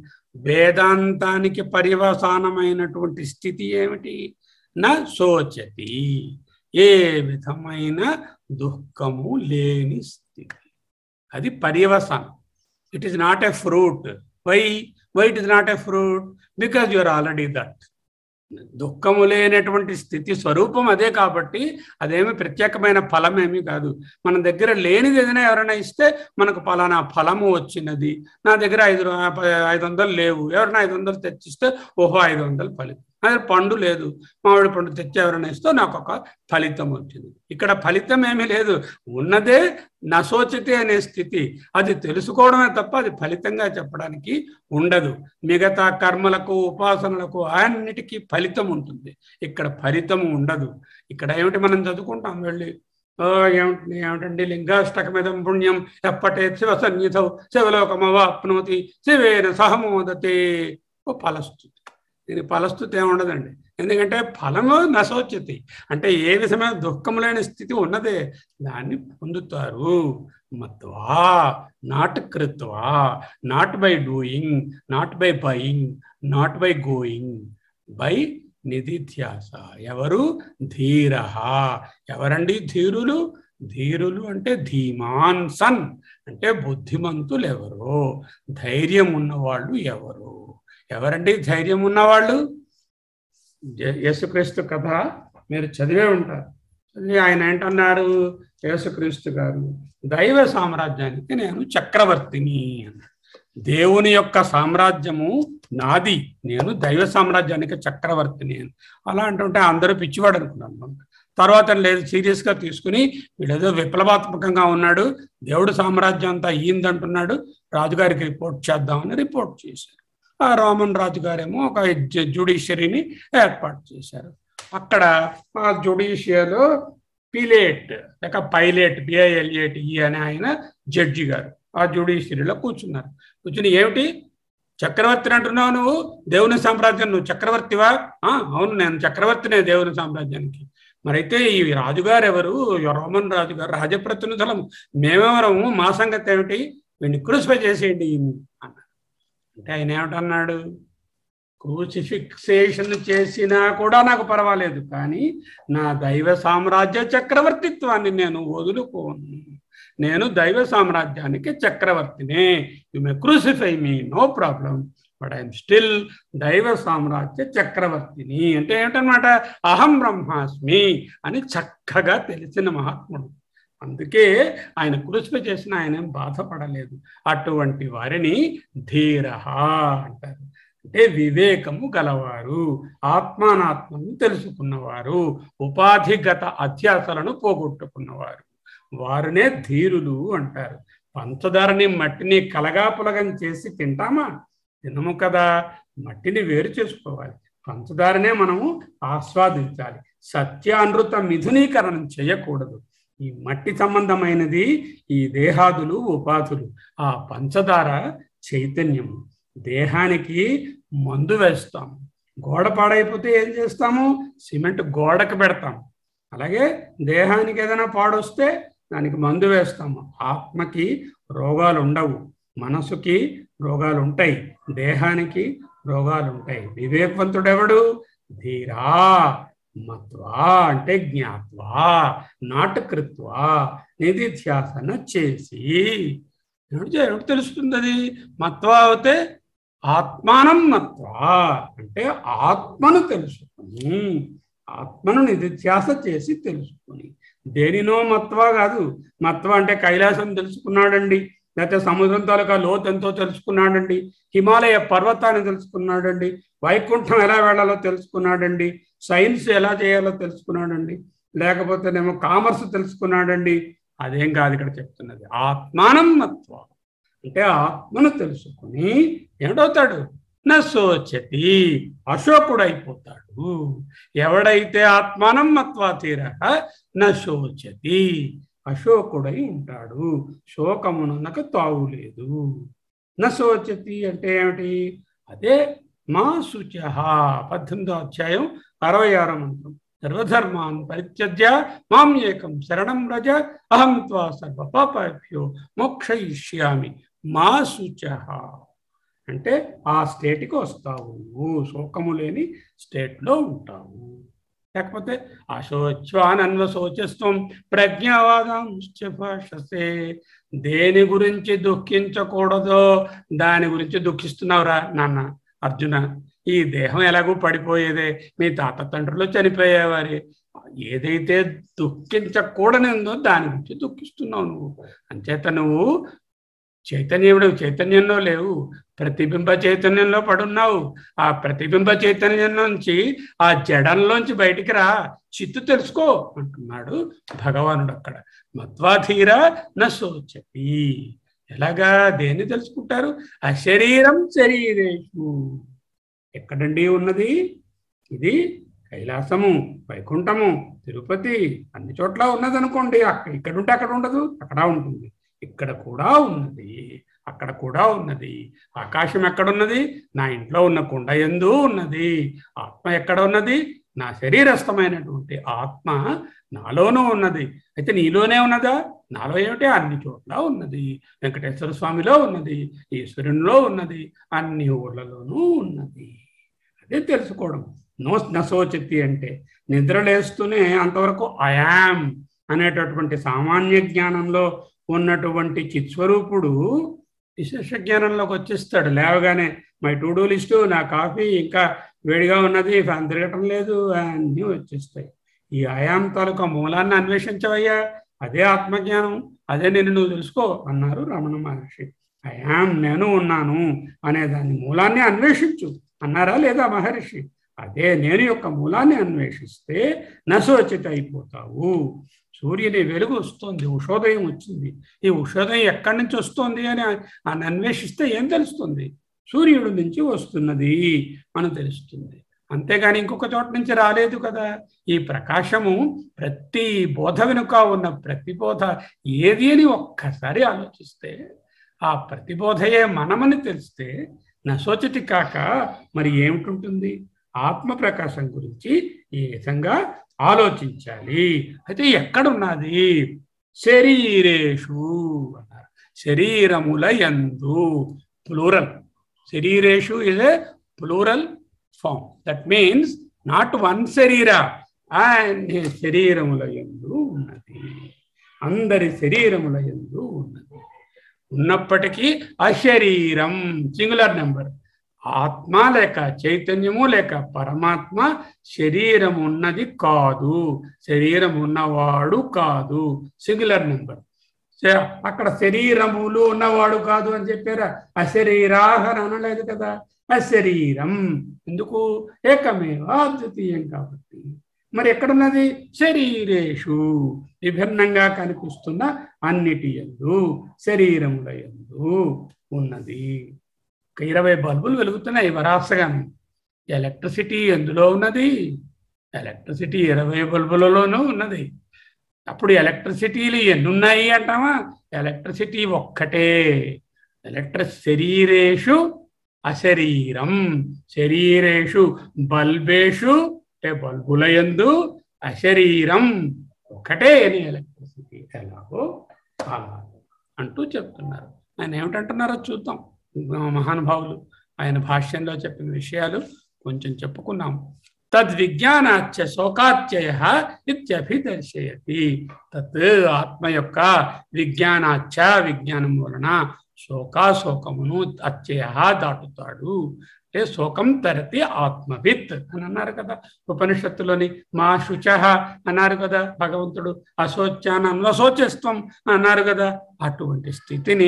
వేదాంతానికి పర్యవసానమైనటువంటి స్థితి ఏమిటి నా శోచతి ఏ విధమైన దుఃఖము లేని స్థితి అది పర్యవసానం it is not a fruit why why it is not a fruit because you are already that దుఃఖము లేనటువంటి స్థితి స్వరూపం అదే కాబట్టి అదేమి ప్రత్యేకమైన ఫలం ఏమీ కాదు మన దగ్గర లేనిది ఏదైనా ఎవరైనా ఇస్తే మనకు ఫలానా ఫలము వచ్చినది నా దగ్గర ఐదు రూ- ఐదు వందలు లేవు ఎవరైనా ఐదు వందలు తెచ్చిస్తే ఓహో ఐదు వందలు ఫలితం అదే పండు లేదు మామిడి పండు తెచ్చి ఎవరైనా ఇస్తే నాకు ఒక ఫలితం వచ్చింది ఇక్కడ ఫలితం ఏమీ లేదు ఉన్నదే నశోచితే అనే స్థితి అది తెలుసుకోవడమే తప్ప అది ఫలితంగా చెప్పడానికి ఉండదు మిగతా కర్మలకు ఉపాసనలకు అన్నిటికీ ఫలితం ఉంటుంది ఇక్కడ ఫలితం ఉండదు ఇక్కడ ఏమిటి మనం చదువుకుంటాం వెళ్ళి ఓ ఏమిటి ఏమిటండి లింగాష్టకమిదం పుణ్యం ఎప్పటే శివ సన్నిధౌ శివలోకమవాప్నోతి శివేన సహమోదతే ఓ ఫలస్థుతి దీని ఫలస్థుతి ఏముండదండి ఎందుకంటే ఫలము నశోచ్యతి అంటే ఏ విధమైన దుఃఖం లేని స్థితి ఉన్నదే దాన్ని పొందుతారు మత్వా నాట్ కృత్వా not by doing not by buying not by going by నిధిధ్యాస ఎవరు ధీర ఎవరండి ధీరులు ధీరులు అంటే ధీమాన్ సన్ అంటే బుద్ధిమంతులు ఎవరు ధైర్యం ఉన్నవాళ్ళు ఎవరు ఎవరండి ధైర్యం ఉన్నవాళ్ళు య- యేసుక్రీస్తు కథ మీరు చదివే ఉంటారు చదివి ఆయన ఏంటన్నారు యేసుక్రీస్తు గారు దైవ సామ్రాజ్యానికి నేను చక్రవర్తిని అన్నాడు దేవుని యొక్క సామ్రాజ్యము నాది నేను దైవ సామ్రాజ్యానికి చక్రవర్తిని అని అలా అంటుంటే అందరూ పిచ్చివాడు అనుకున్నాను తర్వాత లేదు సీరియస్ గా తీసుకుని వీడేదో విప్లవాత్మకంగా ఉన్నాడు దేవుడు సామ్రాజ్యం అంతా అయ్యిందంటున్నాడు రాజుగారికి రిపోర్ట్ చేద్దామని రిపోర్ట్ చేశారు ఆ రోమన్ రాజుగారేమో ఒక జుడిషియరీని ఏర్పాటు చేశారు అక్కడ ఆ జుడిషియలో పిలేట్ లేక పైలేట్ బిఐఎల్ఏటి అనే ఆయన జడ్జి గారు ఆ జుడిషియరీలో కూర్చున్నారు కూర్చుని ఏమిటి చక్రవర్తిని అంటున్నావు నువ్వు దేవుని సామ్రాజ్యం నువ్వు చక్రవర్తివా ఆ, అవును నేను చక్రవర్తినే దేవుని సామ్రాజ్యానికి మరైతే ఈ రాజుగారు ఎవరు ఈ రోమన్ రాజుగారు రాజప్రతినిధులం మేమెవరము మా సంగతి ఏమిటి వీడిని క్రూసిఫై చేసేయండి ఈయన్ని అన్నారు అంటే ఆయన ఏమిటన్నాడు క్రూసిఫిక్సేషన్ చేసినా కూడా నాకు పర్వాలేదు కానీ నా దైవ సామ్రాజ్య చక్రవర్తిత్వాన్ని నేను వదులుకోను నేను దైవ సామ్రాజ్యానికి చక్రవర్తినే you may crucify me no problem but I'm still దైవ సామ్రాజ్య చక్రవర్తిని అంటే ఏమిటనమాట అహం బ్రహ్మాస్మి అని చక్కగా తెలిసిన మహాత్ముడు అందుకే ఆయన క్రూసిఫై చేసిన ఆయన ఏం బాధపడలేదు అటువంటి వారిని ధీర అంటారు అంటే వివేకము గలవారు ఆత్మానాత్మను తెలుసుకున్నవారు ఉపాధిగత అధ్యాసలను పోగొట్టుకున్నవారు వారినే ధీరులు అంటారు పంచదారని మట్టిని కలగాపులగం చేసి తింటామా తినము కదా మట్టిని వేరు చేసుకోవాలి పంచదారనే మనము ఆస్వాదించాలి సత్యానృత మిథునీకరణం చేయకూడదు ఈ మట్టి సంబంధమైనది ఈ దేహాదులు ఉపాధులు ఆ పంచదార చైతన్యము దేహానికి మందు వేస్తాము గోడ పాడైపోతే ఏం చేస్తాము సిమెంట్ గోడకు పెడతాం అలాగే దేహానికి ఏదైనా పాడొస్తే దానికి మందు వేస్తాము ఆత్మకి రోగాలు ఉండవు మనసుకి రోగాలు ఉంటాయి దేహానికి రోగాలు ఉంటాయి వివేకవంతుడెవడు ధీరా మత్వా అంటే జ్ఞాత్వా నాటకృత్వా నిధిధ్యాసన చేసి ఏమిటి చే- ఏమిటి తెలుస్తుంది అది మత్వా అవుతే ఆత్మానం మత్వా అంటే ఆత్మను తెలుసుకుని ఆత్మను నిధిధ్యాస చేసి తెలుసుకుని దేనినో మత్వా కాదు మత్వ అంటే కైలాసం తెలుసుకున్నాడండి లేకపోతే సముద్రం తాలూకా లోతు ఎంతో తెలుసుకున్నాడండి హిమాలయ పర్వతాన్ని తెలుసుకున్నాడండి వైకుంఠం ఎలా వెళ్ళాలో తెలుసుకున్నాడండి సైన్స్ ఎలా చేయాలో తెలుసుకున్నాడండి లేకపోతేనేమో కామర్స్ తెలుసుకున్నాడండి అదేం కాదు ఇక్కడ చెప్తున్నది ఆత్మానం మత్వ అంటే ఆత్మను తెలుసుకుని ఏమిటవుతాడు నా శోచతి అశోకుడు అయిపోతాడు ఎవడైతే ఆత్మానం మత్వా తీరక నా శోచతి అశోకుడై ఉంటాడు శోకమునకు తావు లేదు నా శోచతి అంటే ఏమిటి అదే మా శుచ పద్దెనిమిదో అధ్యాయం అరవై ఆరో మంత్రం సర్వధర్మాన్ పరిత్యజ్య మాం ఏకం శరణం రజ అహం త్వా సర్వ పాపభ్యో మోక్షయిష్యామి మా శుచ అంటే ఆ స్టేట్కి వస్తావు నువ్వు శోకము లేని స్టేట్లో ఉంటావు లేకపోతే అశోచ్వానన్వ శోచస్వం ప్రజ్ఞావాదాంశ్చ భాషసే దేని గురించి దుఃఖించకూడదో దాని గురించి దుఃఖిస్తున్నావురా నాన్న అర్జున ఈ దేహం ఎలాగో పడిపోయేదే మీ తాత తండ్రులు చనిపోయేవారి ఏదైతే దుఃఖించకూడనిందో దాని గురించి దుఃఖిస్తున్నావు నువ్వు అంచేత నువ్వు చైతన్యముడు చైతన్యంలో లేవు ప్రతిబింబ చైతన్యంలో పడున్నావు ఆ ప్రతిబింబ చైతన్యం నుంచి ఆ జడంలోంచి బయటికి రా చిత్తు తెలుసుకో అంటున్నాడు భగవానుడు అక్కడ మత్వాధీర నశోచతి ఎలాగా దేన్ని తెలుసుకుంటారు అశరీరం శరీరేషు ఎక్కడండి ఉన్నది ఇది కైలాసము వైకుంఠము తిరుపతి అన్ని చోట్ల ఉన్నది అనుకోండి అక్కడ ఇక్కడ ఉంటే అక్కడ ఉండదు అక్కడ ఉంటుంది ఇక్కడ కూడా ఉన్నది అక్కడ కూడా ఉన్నది ఆకాశం ఎక్కడున్నది నా ఇంట్లో ఉన్న కుండ ఎందు ఉన్నది ఆత్మ ఎక్కడ ఉన్నది నా శరీరస్థమైనటువంటి ఆత్మ నాలోనూ ఉన్నది అయితే నీలోనే ఉన్నదా నాలో ఏమిటి అన్ని చోట్ల ఉన్నది వెంకటేశ్వర స్వామిలో ఉన్నది ఈశ్వరునిలో ఉన్నది అన్ని ఊళ్ళలోనూ ఉన్నది అదే తెలుసుకోవడం నో నశోచతి అంటే నిద్రలేస్తూనే అంతవరకు అయామ్ అనేటటువంటి సామాన్య జ్ఞానంలో ఉన్నటువంటి చిత్స్వరూపుడు విశేష జ్ఞానంలోకి వచ్చేస్తాడు లేవగానే మై టు డూ లిస్టు నా కాఫీ ఇంకా వేడిగా ఉన్నది ఫ్యాన్ తిరగటం లేదు అన్నీ వచ్చేస్తాయి ఈ ఆయాం తాలూకా మూలాన్ని అన్వేషించవయ్యా అదే ఆత్మజ్ఞానం అదే నేను నువ్వు తెలుసుకో అన్నారు రమణ మహర్షి అయాం నేను ఉన్నాను అనే దాని మూలాన్ని అన్వేషించు అన్నారా లేదా మహర్షి అదే నేను యొక్క మూలాన్ని అన్వేషిస్తే నశోచిత అయిపోతావు సూర్యుని వెలుగు వస్తుంది ఉషోదయం వచ్చింది ఈ ఉషోదయం ఎక్కడి నుంచి వస్తుంది అని అని అన్వేషిస్తే ఏం తెలుస్తుంది సూర్యుడి నుంచి వస్తున్నది అని తెలుస్తుంది అంతేగాని ఇంకొక చోట నుంచి రాలేదు కదా ఈ ప్రకాశము ప్రతి బోధ వెనుక ఉన్న ప్రతి బోధ ఏది అని ఒక్కసారి ఆలోచిస్తే ఆ ప్రతిబోధయే మనమని తెలిస్తే నశోచతి కాక మరి ఏమిటుంటుంది ఆత్మ ప్రకాశం గురించి ఈ విధంగా ఆలోచించాలి అయితే ఎక్కడున్నది శరీరేషు అన్నారు శరీరముల యందు ప్లూరల్ శరీరేషు is a plural form that means not one శరీర అండ్ శరీరముల యందు ఉన్నది అందరి శరీరముల యందు ఉన్నది ఉన్నప్పటికీ అశరీరం సింగులర్ నెంబర్ ఆత్మ లేక చైతన్యము లేక పరమాత్మ శరీరం ఉన్నది కాదు శరీరం ఉన్నవాడు కాదు సింగులర్ నెంబర్ అక్కడ శరీరములు ఉన్నవాడు కాదు అని చెప్పారా అశరీరాహర్ అనలేదు కదా అశరీరం ఎందుకు ఏకమేవ అద్వితీయం కాబట్టి మరి ఎక్కడున్నది శరీరేషు విభిన్నంగా కనిపిస్తున్న అన్నిటి ఎందు శరీరముల ఎందు ఉన్నది ఒక ఇరవై బల్బులు వెలుగుతున్నాయి వరాసగానే ఎలక్ట్రిసిటీ ఎందులో ఉన్నది ఎలక్ట్రిసిటీ ఇరవై బల్బులలోనూ ఉన్నది అప్పుడు ఎలక్ట్రిసిటీలు ఎన్ని ఉన్నాయి అంటామా ఎలక్ట్రిసిటీ ఒక్కటే ఎలక్ట్రిక్ శరీరేషు అశరీరం శరీరేషు బల్బేషు అంటే బల్బుల ఎందు అశరీరం ఒకటే అని ఎలక్ట్రిసిటీ ఎలాగో అలా అంటూ చెప్తున్నారు ఆయన ఏమిటంటున్నారో చూద్దాం మహానుభావులు ఆయన భాష్యంలో చెప్పిన విషయాలు కొంచెం చెప్పుకున్నాం తద్విజ్ఞానాచ్చ శోకాత్యయ ఇత్యభిదర్శయతి తత్ ఆత్మ యొక్క విజ్ఞానాచ్చ విజ్ఞానం వలన శోకాశోకమును అత్యయ దాటుతాడు అంటే శోకం తరతి ఆత్మవిత్ అని అన్నారు కదా ఉపనిషత్తులోని మా శుచ అన్నారు కదా భగవంతుడు అశోచ్యానంలో శోచస్వం అన్నారు కదా అటువంటి స్థితిని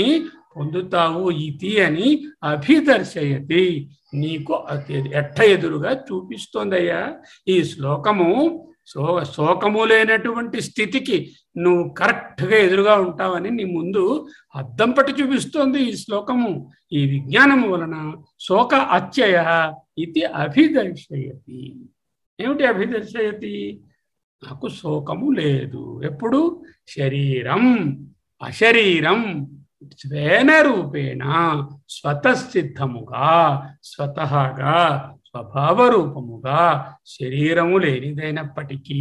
పొందుతావు ఇది అని అభిదర్శయతి నీకు అది ఎట్ట ఎదురుగా చూపిస్తోందయ్యా ఈ శ్లోకము శో శోకము లేనటువంటి స్థితికి నువ్వు కరెక్ట్గా ఎదురుగా ఉంటావని నీ ముందు అద్దం పట్టి చూపిస్తోంది ఈ శ్లోకము ఈ విజ్ఞానము వలన శోక అత్యయ ఇది అభిదర్శయతి ఏమిటి అభిదర్శయతి నాకు శోకము లేదు ఎప్పుడు శరీరం అశరీరం స్వేన రూపేణ స్వతసిద్ధముగా స్వతహాగా స్వభావ రూపముగా శరీరము లేనిదైనప్పటికీ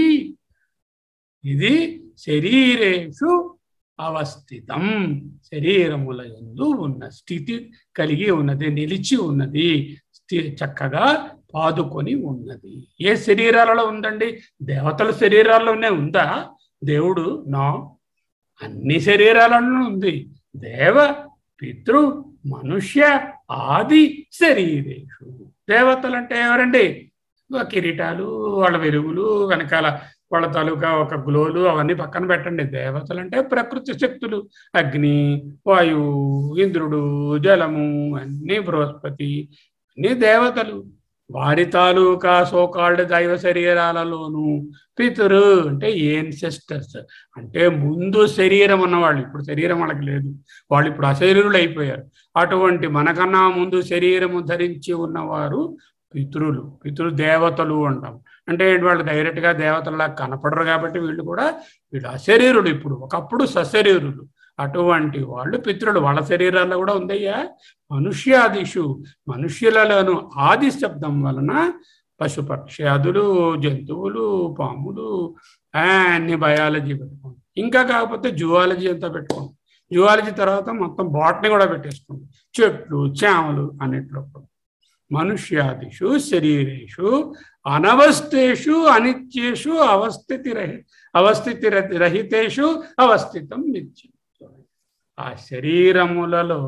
ఇది శరీరేషు అవస్థితం శరీరముల ఎందు ఉన్న స్థితి కలిగి ఉన్నది నిలిచి ఉన్నది స్థి- చక్కగా పాదుకొని ఉన్నది ఏ శరీరాలలో ఉందండి దేవతల శరీరాల్లోనే ఉందా దేవుడు నా అన్ని శరీరాలలో ఉంది దేవ పితృ మనుష్య ఆది శరీరేషు దేవతలు అంటే ఎవరండి ఆ కిరీటాలు వాళ్ళ వెలుగులు వెనకాల వాళ్ళ తాలూకా ఒక గ్లోలు అవన్నీ పక్కన పెట్టండి దేవతలు అంటే ప్రకృతి శక్తులు అగ్ని వాయువు ఇంద్రుడు జలము అన్ని బృహస్పతి అన్ని దేవతలు వారి తాలూకా సోకాల్డ్ దైవ శరీరాలలోను పితురు అంటే ఏన్సెస్టర్స్ అంటే ముందు శరీరం ఉన్నవాళ్ళు ఇప్పుడు శరీరం వాళ్ళకి లేదు వాళ్ళు ఇప్పుడు అశరీరులు అయిపోయారు అటువంటి మనకన్నా ముందు శరీరము ధరించి ఉన్నవారు పితృలు పితృ దేవతలు అంటాం అంటే ఏంటి వాళ్ళు డైరెక్ట్ గా దేవతల్లా కనపడరు కాబట్టి వీళ్ళు కూడా వీళ్ళు అశరీరులు ఇప్పుడు ఒకప్పుడు సశరీరులు అటువంటి వాళ్ళు పితృలు వాళ్ళ శరీరాల్లో కూడా ఉందయ్యా మనుష్యాదిషు మనుష్యులలోను ఆది శబ్దం వలన పశుపక్ష్యాదులు జంతువులు పాములు ఆ, అన్ని బయాలజీ పెట్టుకోండి ఇంకా కాకపోతే జువాలజీ అంతా పెట్టుకోండి జువాలజీ తర్వాత మొత్తం బాటనీ కూడా పెట్టేసుకోండి చెట్లు చేమలు అన్నిట్లో కూడా మనుష్యాదిషు శరీరేషు అనవస్థేషు అనిత్యేషు అవస్థితి రహి అవస్థితి రహి- రహితేషు అవస్థితం నిత్యం ఆ శరీరములలో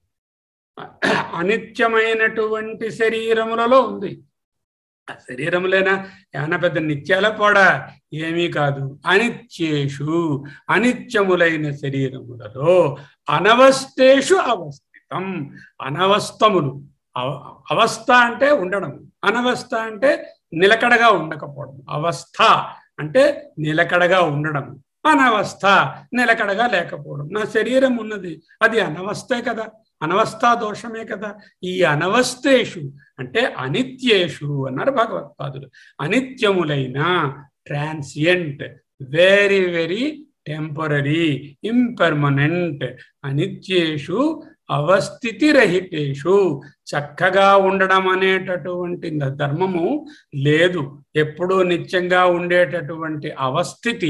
అనిత్యమైనటువంటి శరీరములలో ఉంది ఆ శరీరములైనా ఏమైనా పెద్ద నిత్యాల పోడా ఏమీ కాదు అనిత్యేషు అనిత్యములైన శరీరములలో అనవస్థేషు అవస్థితం అనవస్థములు అవ- అవస్థ అంటే ఉండడం అనవస్థ అంటే నిలకడగా ఉండకపోవడం అవస్థ అంటే నిలకడగా ఉండడం అనవస్థ నిలకడగా లేకపోవడం నా శరీరం ఉన్నది అది అనవస్థే కదా అనవస్థా దోషమే కదా ఈ అనవస్థేషు అంటే అనిత్యేషు అన్నారు భగవత్పాదులు అనిత్యములైన transient very very temporary impermanent అనిత్యేషు అవస్థితి రహితేషు చక్కగా ఉండడం అనేటటువంటి ధర్మము లేదు ఎప్పుడూ నిత్యంగా ఉండేటటువంటి అవస్థితి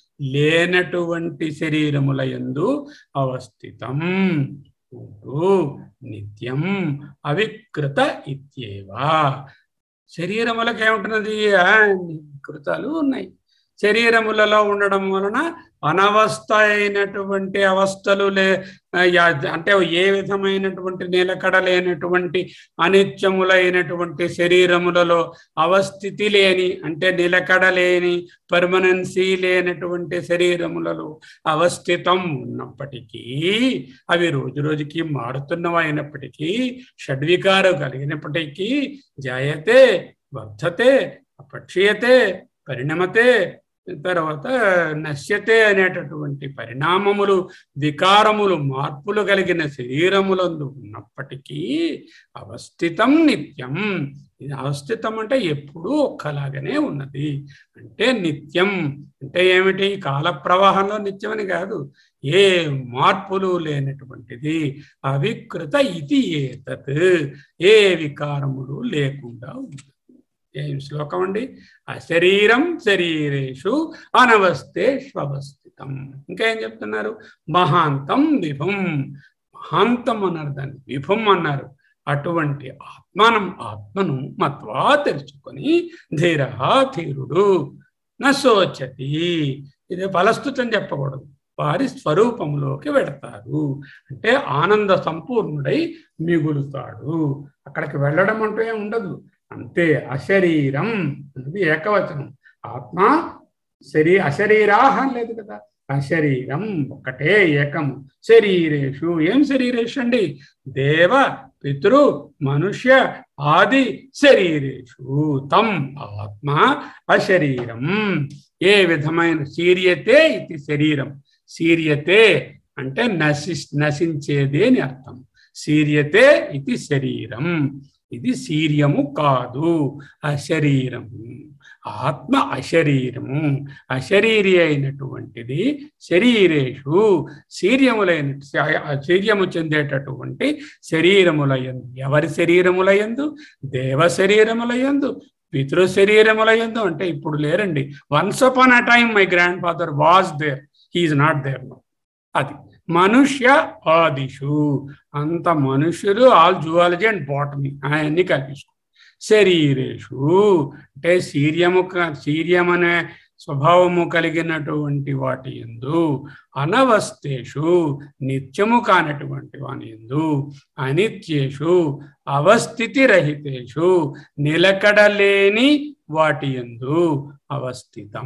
లేనటువంటి శరీరముల యందు అవస్థితం ఉంటూ నిత్యం అవికృత ఇత్యేవా శరీరములకు ఏముంటున్నది ఆ, వికృతాలు ఉన్నాయి శరీరములలో ఉండడం వలన అనవస్థ అయినటువంటి అవస్థలు లే యా- అంటే ఏ విధమైనటువంటి నిలకడ లేనటువంటి అనిత్యములైనటువంటి శరీరములలో అవస్థితి లేని అంటే నిలకడ లేని పర్మనెన్సీ లేనటువంటి శరీరములలో అవస్థితం ఉన్నప్పటికీ అవి రోజు రోజుకి మారుతున్నవైనప్పటికీ షడ్వికారం కలిగినప్పటికీ జాయతే వర్ధతే అపక్షీయతే పరిణమతే తర్వాత నశ్యతే అనేటటువంటి పరిణామములు వికారములు మార్పులు కలిగిన శరీరములందు ఉన్నప్పటికీ అవస్థితం నిత్యం ఇది అవస్థితం అంటే ఎప్పుడూ ఒక్కలాగానే ఉన్నది అంటే నిత్యం అంటే ఏమిటి కాల ప్రవాహంలో నిత్యమని కాదు ఏ మార్పులు లేనటువంటిది అవికృత ఇది ఏతత్ ఏ వికారములు లేకుండా ఉంటుంది ఏం శ్లోకం అండి అశరీరం శరీరేషు అనవస్థేష్వస్థితం ఇంకా ఏం చెప్తున్నారు మహాంతం విభం మహాంతం అన్నారు దాన్ని విభం అన్నారు అటువంటి ఆత్మానం ఆత్మను మత్వా తెలుసుకొని ధీర ధీరుడు నశోచతి ఇది ఫలస్థుతం చెప్పకూడదు వారి స్వరూపంలోకి వెడతారు అంటే ఆనంద సంపూర్ణుడై మిగులుతాడు అక్కడికి వెళ్ళడం అంటూ ఏం ఉండదు అంతే అశరీరం అనేది ఏకవచనం ఆత్మ శరీ అశరీరాహ అని లేదు కదా అశరీరం ఒకటే ఏకము శరీరేషు ఏం శరీరేషు అండి దేవ పితృ మనుష్య ఆది శరీరేషు తం ఆత్మ అశరీరం ఏ విధమైన శీర్యతే ఇది శరీరం శీర్యతే అంటే నశి నశించేది అని అర్థం శీర్యతే ఇది శరీరం ఇది శీర్యము కాదు అశరీరము ఆత్మ అశరీరము అశరీరి అయినటువంటిది శరీరేషు శీర్యములైన శీర్యము చెందేటటువంటి శరీరములయందు ఎవరి శరీరములయందు దేవ శరీరములయందు పితృ శరీరములయందు అంటే ఇప్పుడు లేరండి once upon a time my grandfather was there he is not there no అది మనుష్య ఆదిషు అంత మనుష్యులు ఆల్ జువాలజీ అండ్ బాటనీ అవన్నీ కల్పించుకో శరీరేషు అంటే శీర్యము శీర్యం అనే స్వభావము కలిగినటువంటి వాటి ఎందు అనవస్థేషు నిత్యము కానటువంటి వాని ఎందు అనిత్యేషు అవస్థితి రహితేషు నిలకడలేని వాటి ఎందు అవస్థితం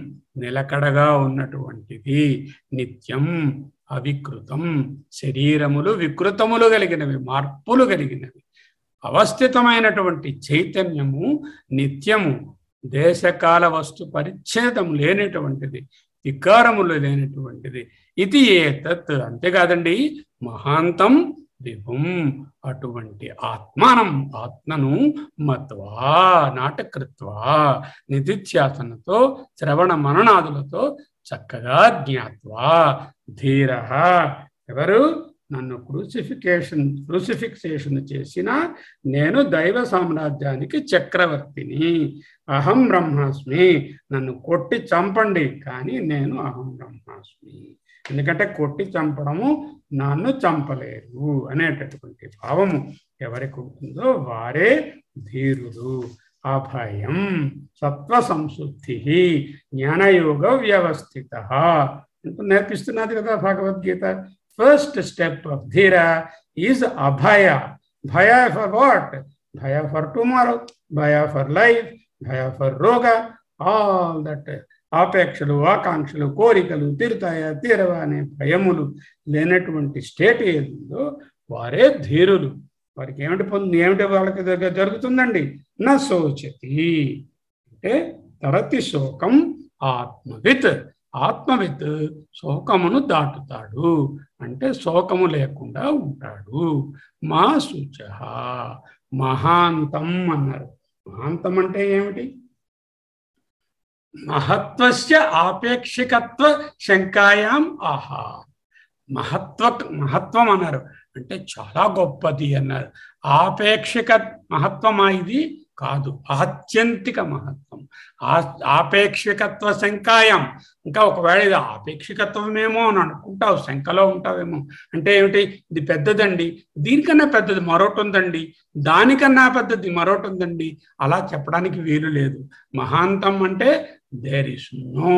నిలకడగా ఉన్నటువంటిది నిత్యం అవికృతం శరీరములు వికృతములు కలిగినవి మార్పులు కలిగినవి అవస్థితమైనటువంటి చైతన్యము నిత్యము దేశకాల వస్తు పరిచ్ఛేదం లేనటువంటిది వికారములు లేనటువంటిది ఇది ఏతత్ అంతేకాదండి మహాంతం విభుం అటువంటి ఆత్మానం ఆత్మను మత్వా నాటకృత్వా నిధిధ్యాసనతో శ్రవణ మననాదులతో చక్కగా జ్ఞాత్వా ధీర ఎవరు నన్ను క్రూసిఫికేషన్ క్రూసిఫిక్సేషన్ చేసిన నేను దైవ సామ్రాజ్యానికి చక్రవర్తిని అహం బ్రహ్మాస్మి నన్ను కొట్టి చంపండి కానీ నేను అహం బ్రహ్మాస్మి ఎందుకంటే కొట్టి చంపడము నన్ను చంపలేరు అనేటటువంటి భావము ఎవరికి ఉంటుందో వారే ధీరుడు అభయం సత్వ సంశుద్ధి జ్ఞానయోగ వ్యవస్థిత అంటూ నేర్పిస్తున్నది కదా భగవద్గీత ఫస్ట్ స్టెప్ ఆఫ్ ధీర ఈజ్ అభయ భయ ఫర్ వాట్ భయ ఫర్ టుమారో భయ ఫర్ లైఫ్ భయ ఫర్ రోగ ఆల్ దట్ ఆపేక్షలు ఆకాంక్షలు కోరికలు తీరుతాయా తీరవా అనే భయములు లేనటువంటి స్టేట్ ఏదో వారే ధీరులు వారికి ఏమిటి పొంది ఏమిటి వాళ్ళకి దగ్గర జరుగుతుందండి నా శోచతి అంటే తరతి శోకం ఆత్మవిత్ ఆత్మవిత్ శోకమును దాటుతాడు అంటే శోకము లేకుండా ఉంటాడు మా శుచ మహాంతం అన్నారు మహాంతం అంటే ఏమిటి మహత్వస్య ఆపేక్షికత్వ శంకాయాం ఆహా మహత్వ మహత్వం అన్నారు అంటే చాలా గొప్పది అన్నారు ఆపేక్షిక మహత్వమా ఇది కాదు ఆత్యంతిక మహత్వం ఆ ఆపేక్షికత్వ శంకాయం ఇంకా ఒకవేళ ఇది ఆపేక్షికత్వమేమో అని అనుకుంటావు శంకలో ఉంటావేమో అంటే ఏమిటి ఇది పెద్దదండి దీనికన్నా పెద్దది మరొకటి ఉందండి దానికన్నా పెద్దది మరొకటి ఉందండి అలా చెప్పడానికి వీలు లేదు మహాంతం అంటే there is no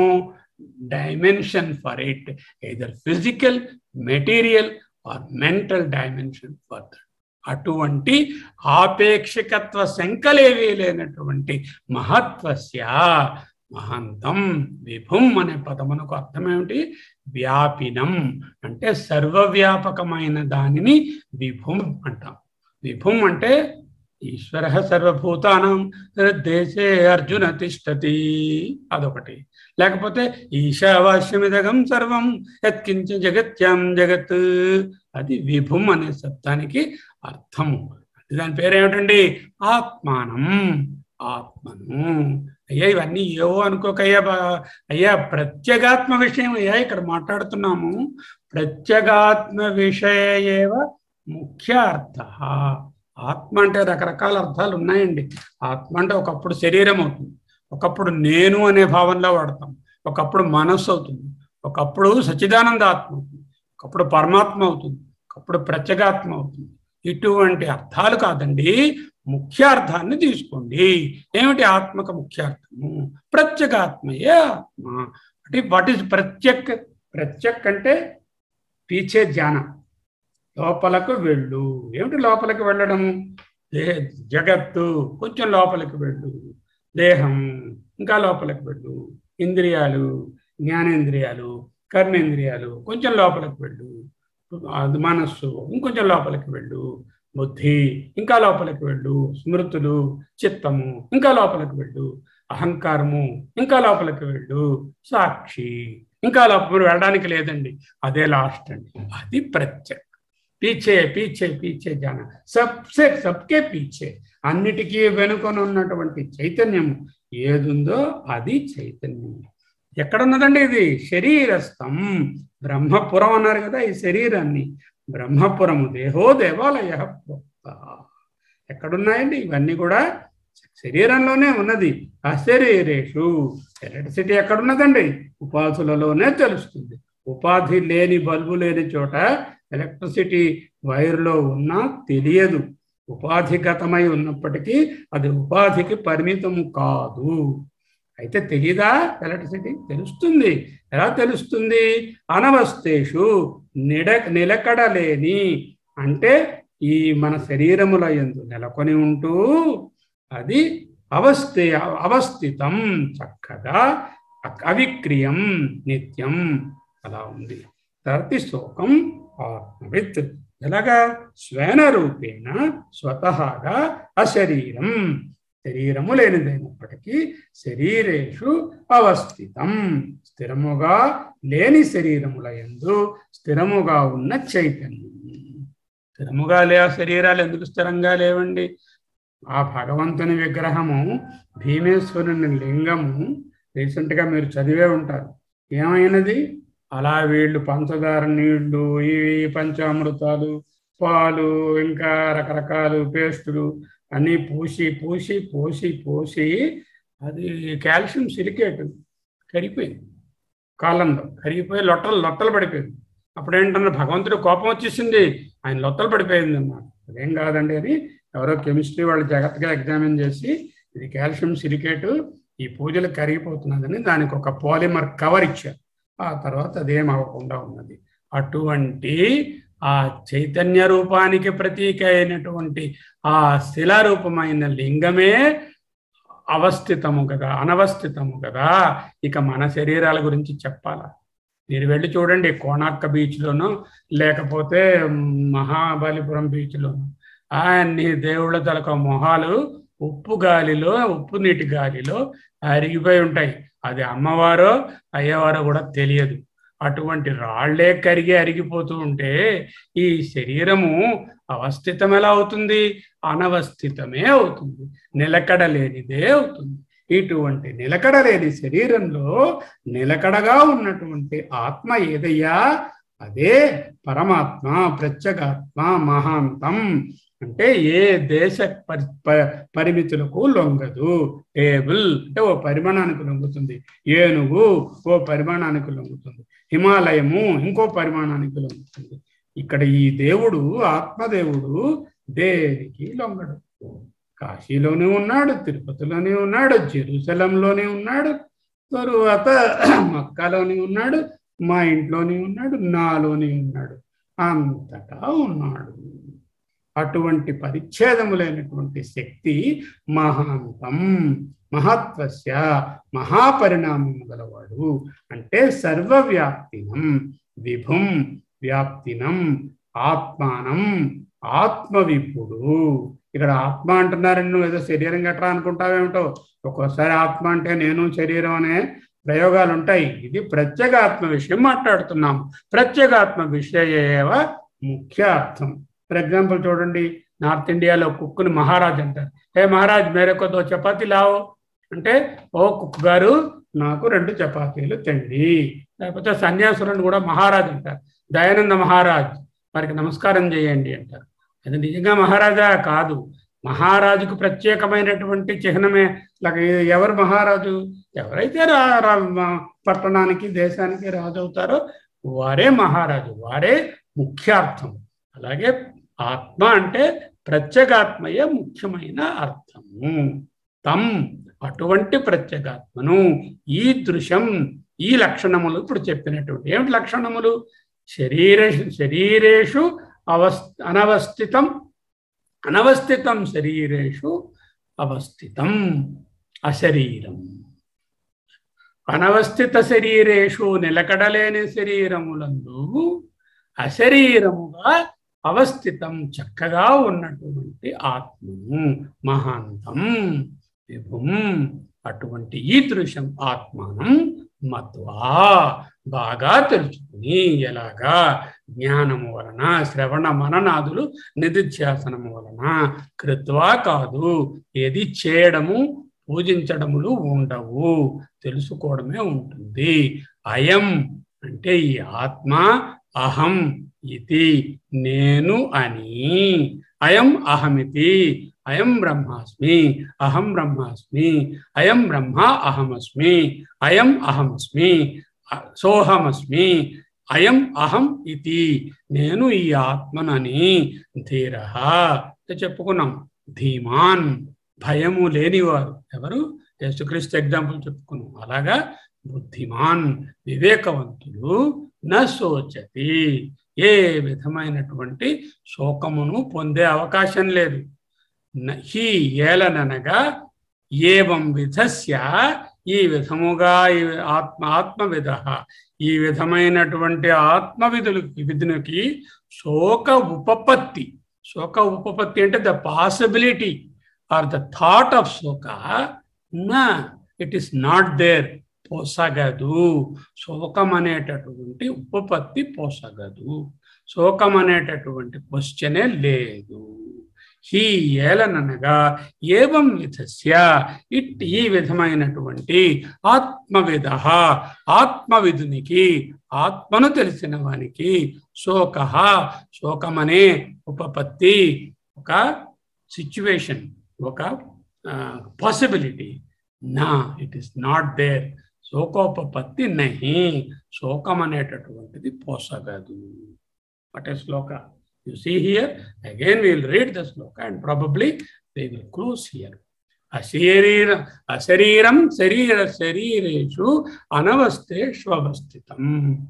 dimension for it either physical material or mental dimension for that అటువంటి ఆపేక్షికత్వ శంకలేవీ లేనటువంటి మహత్వస్య మహంతం విభుం అనే పదమునకు అర్థం ఏమిటి వ్యాపినం అంటే సర్వవ్యాపకమైన దానిని విభుం అంటాం విభుం అంటే ఈశ్వర సర్వభూతానం దేశే అర్జున తిష్టతి అదొకటి లేకపోతే ఈశావాస్యమిదగం సర్వం యత్కించ జగత్యాం జగత్ అది విభుం అనే శబ్దానికి అర్థము దాని పేరేమిటండి ఆత్మానం ఆత్మను అయ్యా ఇవన్నీ ఏవో అనుకోకయ్యా అయ్యా ప్రత్యేగాత్మ విషయం అయ్యా ఇక్కడ మాట్లాడుతున్నాము ప్రత్యేగాత్మ విషయ ముఖ్య అర్థ ఆత్మ అంటే రకరకాల అర్థాలు ఉన్నాయండి ఆత్మ అంటే ఒకప్పుడు శరీరం అవుతుంది ఒకప్పుడు నేను అనే భావనలో వాడతాం ఒకప్పుడు మనస్సు అవుతుంది ఒకప్పుడు సచ్చిదానంద ఆత్మ అవుతుంది ఒకప్పుడు పరమాత్మ అవుతుంది ఒకప్పుడు ప్రత్యేగాత్మ అవుతుంది ఇటువంటి అర్థాలు కాదండి ముఖ్యార్థాన్ని తీసుకోండి ఏమిటి ఆత్మక ముఖ్యార్థము ప్రత్యేగాత్మయే ఆత్మ అంటే వాట్ ఈస్ ప్రత్యక్ ప్రత్యక్ అంటే పీచే ధ్యానం లోపలకు వెళ్ళు ఏమిటి లోపలికి వెళ్ళడము దే జగత్తు కొంచెం లోపలికి వెళ్ళు దేహం ఇంకా లోపలికి వెళ్ళు ఇంద్రియాలు జ్ఞానేంద్రియాలు కర్మేంద్రియాలు కొంచెం లోపలికి వెళ్ళు అది మనస్సు ఇంకొంచెం లోపలికి వెళ్ళు బుద్ధి ఇంకా లోపలికి వెళ్ళు స్మృతులు చిత్తము ఇంకా లోపలికి వెళ్ళు అహంకారము ఇంకా లోపలికి వెళ్ళు సాక్షి ఇంకా లోపల వెళ్ళడానికి లేదండి అదే లాస్ట్ అండి అది ప్రత్యక్ పీచే పీచే పీచే జాన సబ్సే సబ్కే పీచే అన్నిటికీ వెనుకొని ఉన్నటువంటి చైతన్యము ఏదుందో అది చైతన్యం ఎక్కడున్నదండి ఇది శరీరస్థం బ్రహ్మపురం అన్నారు కదా ఈ శరీరాన్ని బ్రహ్మపురము దేహో దేవాలయ ప్రోక్త ఎక్కడున్నాయండి ఇవన్నీ కూడా శరీరంలోనే ఉన్నది అశరీరేషు ఎలక్ట్రిసిటీ ఎక్కడున్నదండి ఉపాధులలోనే తెలుస్తుంది ఉపాధి లేని బల్బు లేని చోట ఎలక్ట్రిసిటీ వైర్లో ఉన్నా తెలియదు ఉపాధిగతమై ఉన్నప్పటికీ అది ఉపాధికి పరిమితం కాదు అయితే తెలియదా ఎలక్ట్రిసిటీ తెలుస్తుంది ఎలా తెలుస్తుంది అనవస్థేషు నిడ నిలకడలేని అంటే ఈ మన శరీరముల ఎందు నెలకొని ఉంటూ అది అవస్థే అవస్థితం చక్కగా అవిక్రియం నిత్యం అలా ఉంది తర్తి శోకం ఆత్మవిత్ ఎలాగా స్వేన రూపేణ స్వతహాగా అశరీరం శరీరము లేనిదైనప్పటికీ శరీరేషు అవస్థితం స్థిరముగా లేని శరీరముల ఎందు స్థిరముగా ఉన్న చైతన్యం స్థిరముగా లే శరీరాలు ఎందుకు స్థిరంగా లేవండి ఆ భగవంతుని విగ్రహము భీమేశ్వరుని లింగము రీసెంట్గా మీరు చదివే ఉంటారు ఏమైనది అలా వీళ్ళు పంచదార నీళ్లు ఇవి పంచామృతాలు పాలు ఇంకా రకరకాలు పేస్టులు అన్నీ పూసి పూసి పోసి పోసి అది కాల్షియం సిలికేట్ కరిగిపోయింది కాలంలో కరిగిపోయి లొట్టలు లొట్టలు పడిపోయింది అప్పుడు ఏంటన్నా భగవంతుడు కోపం వచ్చేసింది ఆయన లొట్టలు పడిపోయింది అన్నమాట అదేం కాదండి అని ఎవరో కెమిస్ట్రీ వాళ్ళు జాగ్రత్తగా ఎగ్జామిన్ చేసి ఇది కాల్షియం సిలికేట్ ఈ పూజలు కరిగిపోతున్నదని దానికి ఒక పాలిమర్ కవర్ ఇచ్చారు ఆ తర్వాత అదేం అవ్వకుండా ఉన్నది అటువంటి ఆ చైతన్య రూపానికి ప్రతీక అయినటువంటి ఆ శిలారూపమైన లింగమే అవస్థితము కదా అనవస్థితము కదా ఇక మన శరీరాల గురించి చెప్పాలా మీరు వెళ్ళి చూడండి కోణార్క బీచ్లోనూ లేకపోతే మహాబలిపురం బీచ్లోను అన్ని దేవుళ్ళ తలక మొహాలు ఉప్పు గాలిలో ఉప్పు నీటి గాలిలో అరిగిపోయి ఉంటాయి అది అమ్మవారో అయ్యవారో కూడా తెలియదు అటువంటి రాళ్లే కరిగి అరిగిపోతూ ఉంటే ఈ శరీరము అవస్థితం ఎలా అవుతుంది అనవస్థితమే అవుతుంది నిలకడ లేనిదే అవుతుంది ఇటువంటి నిలకడ లేని శరీరంలో నిలకడగా ఉన్నటువంటి ఆత్మ ఏదయ్యా అదే పరమాత్మ ప్రత్యేగాత్మ మహాంతం అంటే ఏ దేశ పరిమితులకు లొంగదు టేబుల్ అంటే ఓ పరిమాణానికి లొంగుతుంది ఏనుగు ఓ పరిమాణానికి లొంగుతుంది హిమాలయము ఇంకో పరిమాణానికి లొంగుతుంది ఇక్కడ ఈ దేవుడు ఆత్మదేవుడు దేనికి లొంగడు కాశీలోనే ఉన్నాడు తిరుపతిలోనే ఉన్నాడు జెరూసలంలోనే ఉన్నాడు తరువాత మక్కాలోనే ఉన్నాడు మా ఇంట్లోనే ఉన్నాడు నాలోనే ఉన్నాడు అంతటా ఉన్నాడు అటువంటి పరిచ్ఛేదములైనటువంటి శక్తి మహాంతం మహత్వస్య మహాపరిణామము గలవాడు అంటే సర్వవ్యాప్తినం విభుం వ్యాప్తినం ఆత్మానం ఆత్మవిపుడు ఇక్కడ ఆత్మ అంటున్నారని నువ్వు ఏదో శరీరం గట్రా అనుకుంటావేమిటో ఒక్కోసారి ఆత్మ అంటే నేను శరీరం అనే ప్రయోగాలు ఉంటాయి ఇది ప్రత్యేగాత్మ విషయం మాట్లాడుతున్నాం ప్రత్యేగాత్మ విషయేవ ముఖ్య అర్థం ఫర్ ఎగ్జాంపుల్ చూడండి నార్త్ ఇండియాలో కుక్కుని మహారాజ్ అంటారు ఏ మహారాజ్ మేరే కొద్దో చపాతీ లావు అంటే ఓ కుక్ గారు నాకు రెండు చపాతీలు తెండి లేకపోతే సన్యాసులను కూడా మహారాజ్ అంటారు దయానంద మహారాజ్ వారికి నమస్కారం చేయండి అంటారు అది నిజంగా మహారాజా కాదు మహారాజుకు ప్రత్యేకమైనటువంటి చిహ్నమే ఎవరు మహారాజు ఎవరైతే రా పట్టణానికి దేశానికి రాజు అవుతారో వారే మహారాజు వారే ముఖ్యార్థం అలాగే ఆత్మ అంటే ప్రత్యేగాత్మయే ముఖ్యమైన అర్థము తం అటువంటి ప్రత్యేగాత్మను ఈ దృశ్యం ఈ లక్షణములు ఇప్పుడు చెప్పినటువంటి ఏమిటి లక్షణములు శరీర శరీరేషు అవస్ అనవస్థితం అనవస్థితం శరీరేషు అవస్థితం అశరీరం అనవస్థిత శరీరేషు నిలకడలేని శరీరములందు అశరీరముగా అవస్థితం చక్కగా ఉన్నటువంటి ఆత్మను మహాంతం విభుం అటువంటి ఈ దృశ్యం ఆత్మానం మత్వా బాగా తెలుసుకుని ఎలాగా జ్ఞానము వలన శ్రవణ మననాదులు నిధిధ్యాసనము వలన కృత్వా కాదు ఏది చేయడము పూజించడములు ఉండవు తెలుసుకోవడమే ఉంటుంది అయం అంటే ఈ ఆత్మ అహం ఇది నేను అని అయం అహమితి అయం బ్రహ్మాస్మి అహం బ్రహ్మాస్మి అయం బ్రహ్మ అహమస్మి అయం అహమస్మి సోహమస్మి అయం అహం ఇది నేను ఈ ఆత్మనని ధీర చెప్పుకున్నాం ధీమాన్ భయము లేనివారు ఎవరు యేసుక్రీస్తు ఎగ్జాంపుల్ చెప్పుకున్నాం అలాగా బుద్ధిమాన్ వివేకవంతులు నశోచతి ఏ విధమైనటువంటి శోకమును పొందే అవకాశం లేదు హీ ఏలననగా ఏవం విధస్య ఈ విధముగా ఈ ఆత్మ ఆత్మవిధ ఈ విధమైనటువంటి ఆత్మవిధులు విధునికి శోక ఉపపత్తి శోక ఉపపత్తి అంటే the possibility or the thought of శోక నా ఇట్ ఈస్ నాట్ దేర్ పోసగదు శోకం అనేటటువంటి ఉపపత్తి పోసగదు శోకం అనేటటువంటి క్వశ్చనే లేదు హీ ఏలననగా ఏవం విధస్య ఇట్ ఈ విధమైనటువంటి ఆత్మవిధ ఆత్మవిధునికి ఆత్మను తెలిసిన వానికి శోక శోకమనే ఉపపత్తి ఒక సిచ్యువేషన్ ఒక పాసిబిలిటీ నా ఇట్ ఈస్ నాట్ దేర్ శోకోపపత్తి నహి శోకం అనేటటువంటిది పోసగదు వాట్ ఏ శ్లోక you see here again will read the శ్లోక and probably they will close here అశరీర అశరీరం శరీర శరీరేషు అనవస్థేష్వస్థితం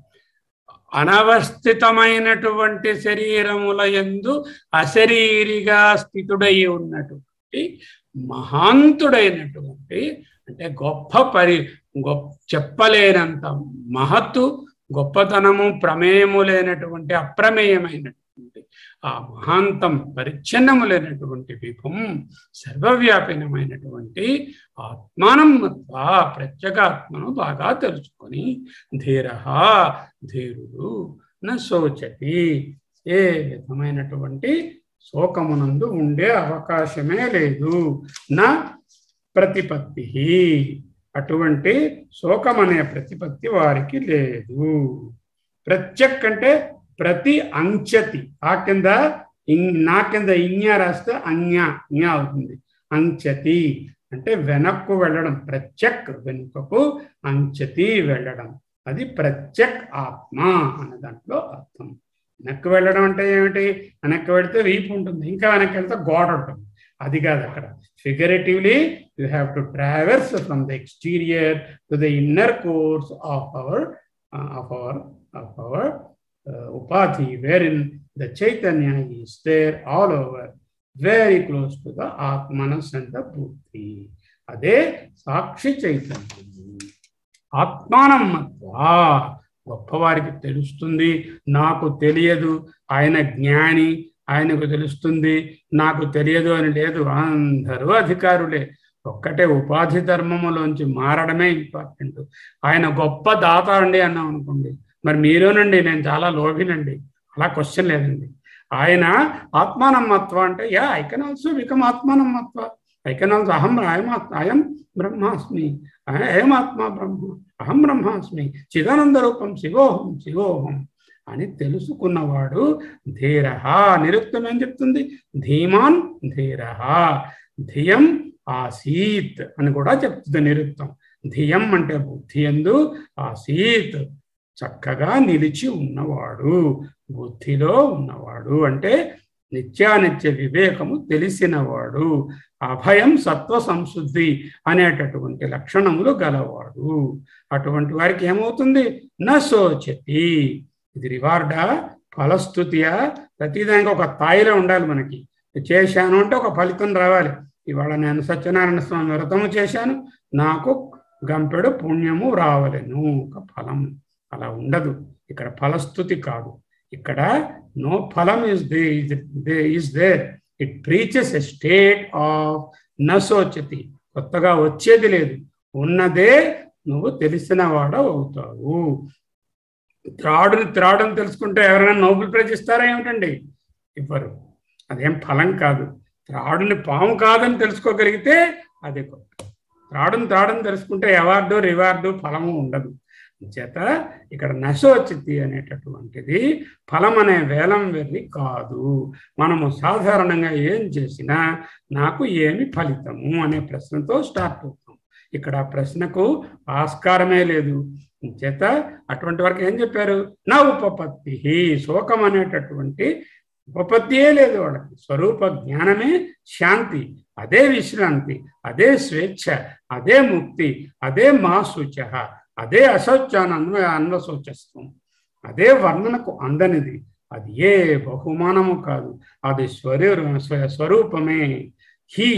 అనవస్థితమైనటువంటి శరీరముల ఎందు అశరీరిగా స్థితుడై ఉన్నటువంటి మహాంతుడైనటువంటి అంటే గొప్ప పరి గొప్ప చెప్పలేనంత మహత్తు గొప్పతనము ప్రమేయము లేనటువంటి అప్రమేయమైనటువంటి ఆ మహాంతం పరిచ్ఛిన్నము లేనటువంటి విభం సర్వవ్యాపినమైనటువంటి ఆత్మానం ప్రత్యేగాత్మను బాగా తెలుసుకొని ధీర ధీరుడు న శోచతి ఏ విధమైనటువంటి శోకమునందు ఉండే అవకాశమే లేదు నా ప్రతిపత్తి అటువంటి శోకం అనే ప్రతిపత్తి వారికి లేదు ప్రత్యక్ అంటే ప్రతి అంచతి ఆ కింద నా కింద ఇన్య రాస్తే అన్య న్య అవుతుంది అంచతి అంటే వెనక్కు వెళ్ళడం ప్రత్యక్ వెనుకకు అంచతి వెళ్ళడం అది ప్రత్యక్ ఆత్మ అనే దాంట్లో అర్థం వెనక్కి వెళ్ళడం అంటే ఏమిటి వెనక్కి వెళితే వీపు ఉంటుంది ఇంకా వెనక్కి వెళ్తే గోడ ఉంటుంది అది కాదు అక్కడ figuratively you have to travels from the exterior to the inner cores of our of our of our ఉపాధి వేర్ ఇన్ ద చైతన్య is there all over very close to the ఆత్మనస్ అండ్ ద బుద్ధి అదే సాక్షి చైతన్యం ఆత్మానమ్మత్వా గొప్పవారికి తెలుస్తుంది నాకు తెలియదు ఆయన జ్ఞాని ఆయనకు తెలుస్తుంది నాకు తెలియదు అని లేదు అందరూ అధికారులే ఒక్కటే ఉపాధి ధర్మములోంచి మారడమే ఇంపార్టెంట్ ఆయన గొప్ప దాత అండి అన్నాం అనుకోండి మరి మీరేనండి నేను చాలా లోభినండి అలా క్వశ్చన్ లేదండి ఆయన ఆత్మానమ్మత్వ అంటే yeah I can also become ఆత్మానమ్మత్వ ఐ కెన్ ఆల్సో అహం అయం అయం బ్రహ్మాస్మి అయం ఆత్మ బ్రహ్మ అహం బ్రహ్మాస్మి చిదానంద రూపం శివోహం శివోహం అని తెలుసుకున్నవాడు ధీర నిరుక్తం ఏం చెప్తుంది ధీమాన్ ధీర ధియం ఆసీత్ అని కూడా చెప్తుంది నిరుక్తం ధియం అంటే బుద్ధి ఎందు ఆసీత్ చక్కగా నిలిచి ఉన్నవాడు బుద్ధిలో ఉన్నవాడు అంటే నిత్యానిత్య వివేకము తెలిసినవాడు అభయం సత్వ సంశుద్ధి అనేటటువంటి లక్షణములు గలవాడు అటువంటి వారికి ఏమవుతుంది నశోచతి ఇది రివార్డా ఫలస్థుతియా ప్రతిదానికి ఒక స్థాయిలో ఉండాలి మనకి చేశాను అంటే ఒక ఫలితం రావాలి ఇవాళ నేను సత్యనారాయణ స్వామి వ్రతము చేశాను నాకు గంపెడు పుణ్యము రావలెను ఒక ఫలం అలా ఉండదు ఇక్కడ ఫలస్థుతి కాదు ఇక్కడ నో ఫలం is they is there it preaches a state of నశోచతి కొత్తగా వచ్చేది లేదు ఉన్నదే నువ్వు తెలిసిన వాడు అవుతావు త్రాడుని త్రాడుని తెలుసుకుంటే ఎవరైనా నోబెల్ ప్రైజ్ ఇస్తారా ఏమిటండి ఇవ్వరు అదేం ఫలం కాదు త్రాడుని పాము కాదని తెలుసుకోగలిగితే అది గొప్ప త్రాడుని త్రాడుని తెలుసుకుంటే అవార్డు రివార్డు ఫలము ఉండదు చేత ఇక్కడ నశోచితి అనేటటువంటిది ఫలం అనే వేలం వెళ్ళి కాదు మనము సాధారణంగా ఏం చేసినా నాకు ఏమి ఫలితము అనే ప్రశ్నతో స్టార్ట్ అవుతాం ఇక్కడ ఆ ప్రశ్నకు ఆస్కారమే లేదు చేత అటువంటి వరకు ఏం చెప్పారు నా ఉపపత్తి శోకం అనేటటువంటి ఉపపత్తియే లేదు వాళ్ళకి స్వరూప జ్ఞానమే శాంతి అదే విశ్రాంతి అదే స్వేచ్ఛ అదే ముక్తి అదే మా సూచ అదే అశౌచాన్ని అన్వ అన్వశోచస్వం అదే వర్ణనకు అందనిది అది ఏ బహుమానము కాదు అది స్వరూ స్వరూపమే he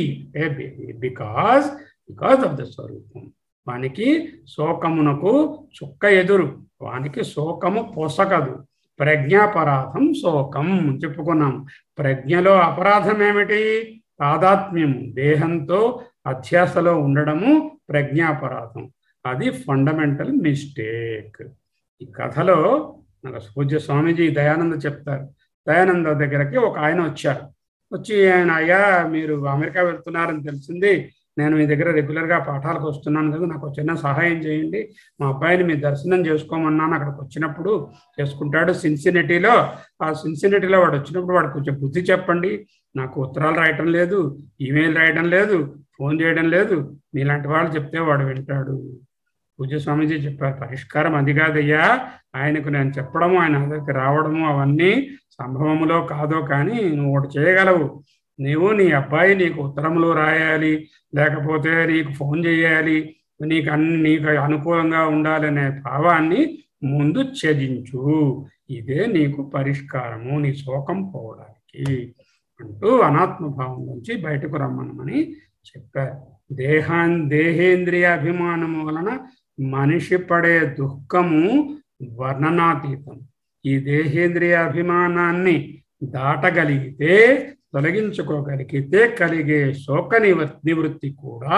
because because of the స్వరూపం వానికి శోకమునకు చుక్క ఎదురు వానికి శోకము పొసగదు ప్రజ్ఞాపరాధం శోకం చెప్పుకున్నాం ప్రజ్ఞలో అపరాధం ఏమిటి తాదాత్మ్యము దేహంతో అధ్యాసలో ఉండడము ప్రజ్ఞాపరాధం అది ఫండమెంటల్ మిస్టేక్ ఈ కథలో నాకు పూజ్య స్వామీజీ దయానంద చెప్తారు దయానంద దగ్గరకి ఒక ఆయన వచ్చారు వచ్చి ఆయన అయ్యా మీరు అమెరికా వెళ్తున్నారని తెలిసింది నేను మీ దగ్గర రెగ్యులర్గా పాఠాలకు వస్తున్నాను కదా నాకు చిన్న సహాయం చేయండి మా అబ్బాయిని మీ దర్శనం చేసుకోమన్నాను అక్కడికి వచ్చినప్పుడు చేసుకుంటాడు సిన్సినటీలో ఆ సిన్సినటీలో వాడు వచ్చినప్పుడు వాడు కొంచెం బుద్ధి చెప్పండి నాకు ఉత్తరాలు రాయటం లేదు ఈమెయిల్ రాయడం లేదు ఫోన్ చేయడం లేదు మీలాంటి వాళ్ళు చెప్తే వాడు వింటాడు పూజ స్వామీజీ చెప్పారు పరిష్కారం అది కాదయ్యా ఆయనకు నేను చెప్పడము ఆయన దగ్గరికి రావడము అవన్నీ సంభవములో కాదో కానీ నువ్వు ఒకటి చేయగలవు నీవు నీ అబ్బాయి నీకు ఉత్తరములు రాయాలి లేకపోతే నీకు ఫోన్ చేయాలి నీకు అన్ని నీకు అనుకూలంగా ఉండాలనే భావాన్ని ముందు త్యజించు ఇదే నీకు పరిష్కారము నీ శోకం పోవడానికి అంటూ అనాత్మభావం నుంచి బయటకు రమ్మనమని చెప్పారు దేహాన్ దేహేంద్రియ అభిమానము వలన మనిషి పడే దుఃఖము వర్ణనాతీతం ఈ దేహేంద్రియ అభిమానాన్ని దాటగలిగితే తొలగించుకోగలిగితే కలిగే శోక నివ- నివృత్తి కూడా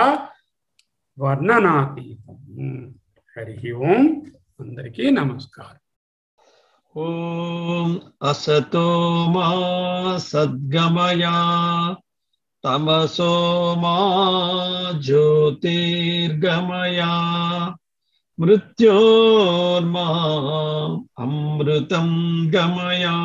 వర్ణనాతీతం హరి ఓం అందరికీ నమస్కారం ॐ असतो मा सद्गमया तमसो मा ज्योतिर्गमया मृत्योर्मा अमृतं गमया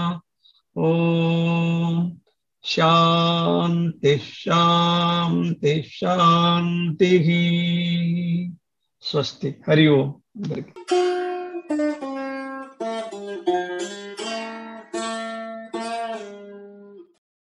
ॐ शान्तिः शान्तिः शान्तिः स्वस्ति हरि ओम्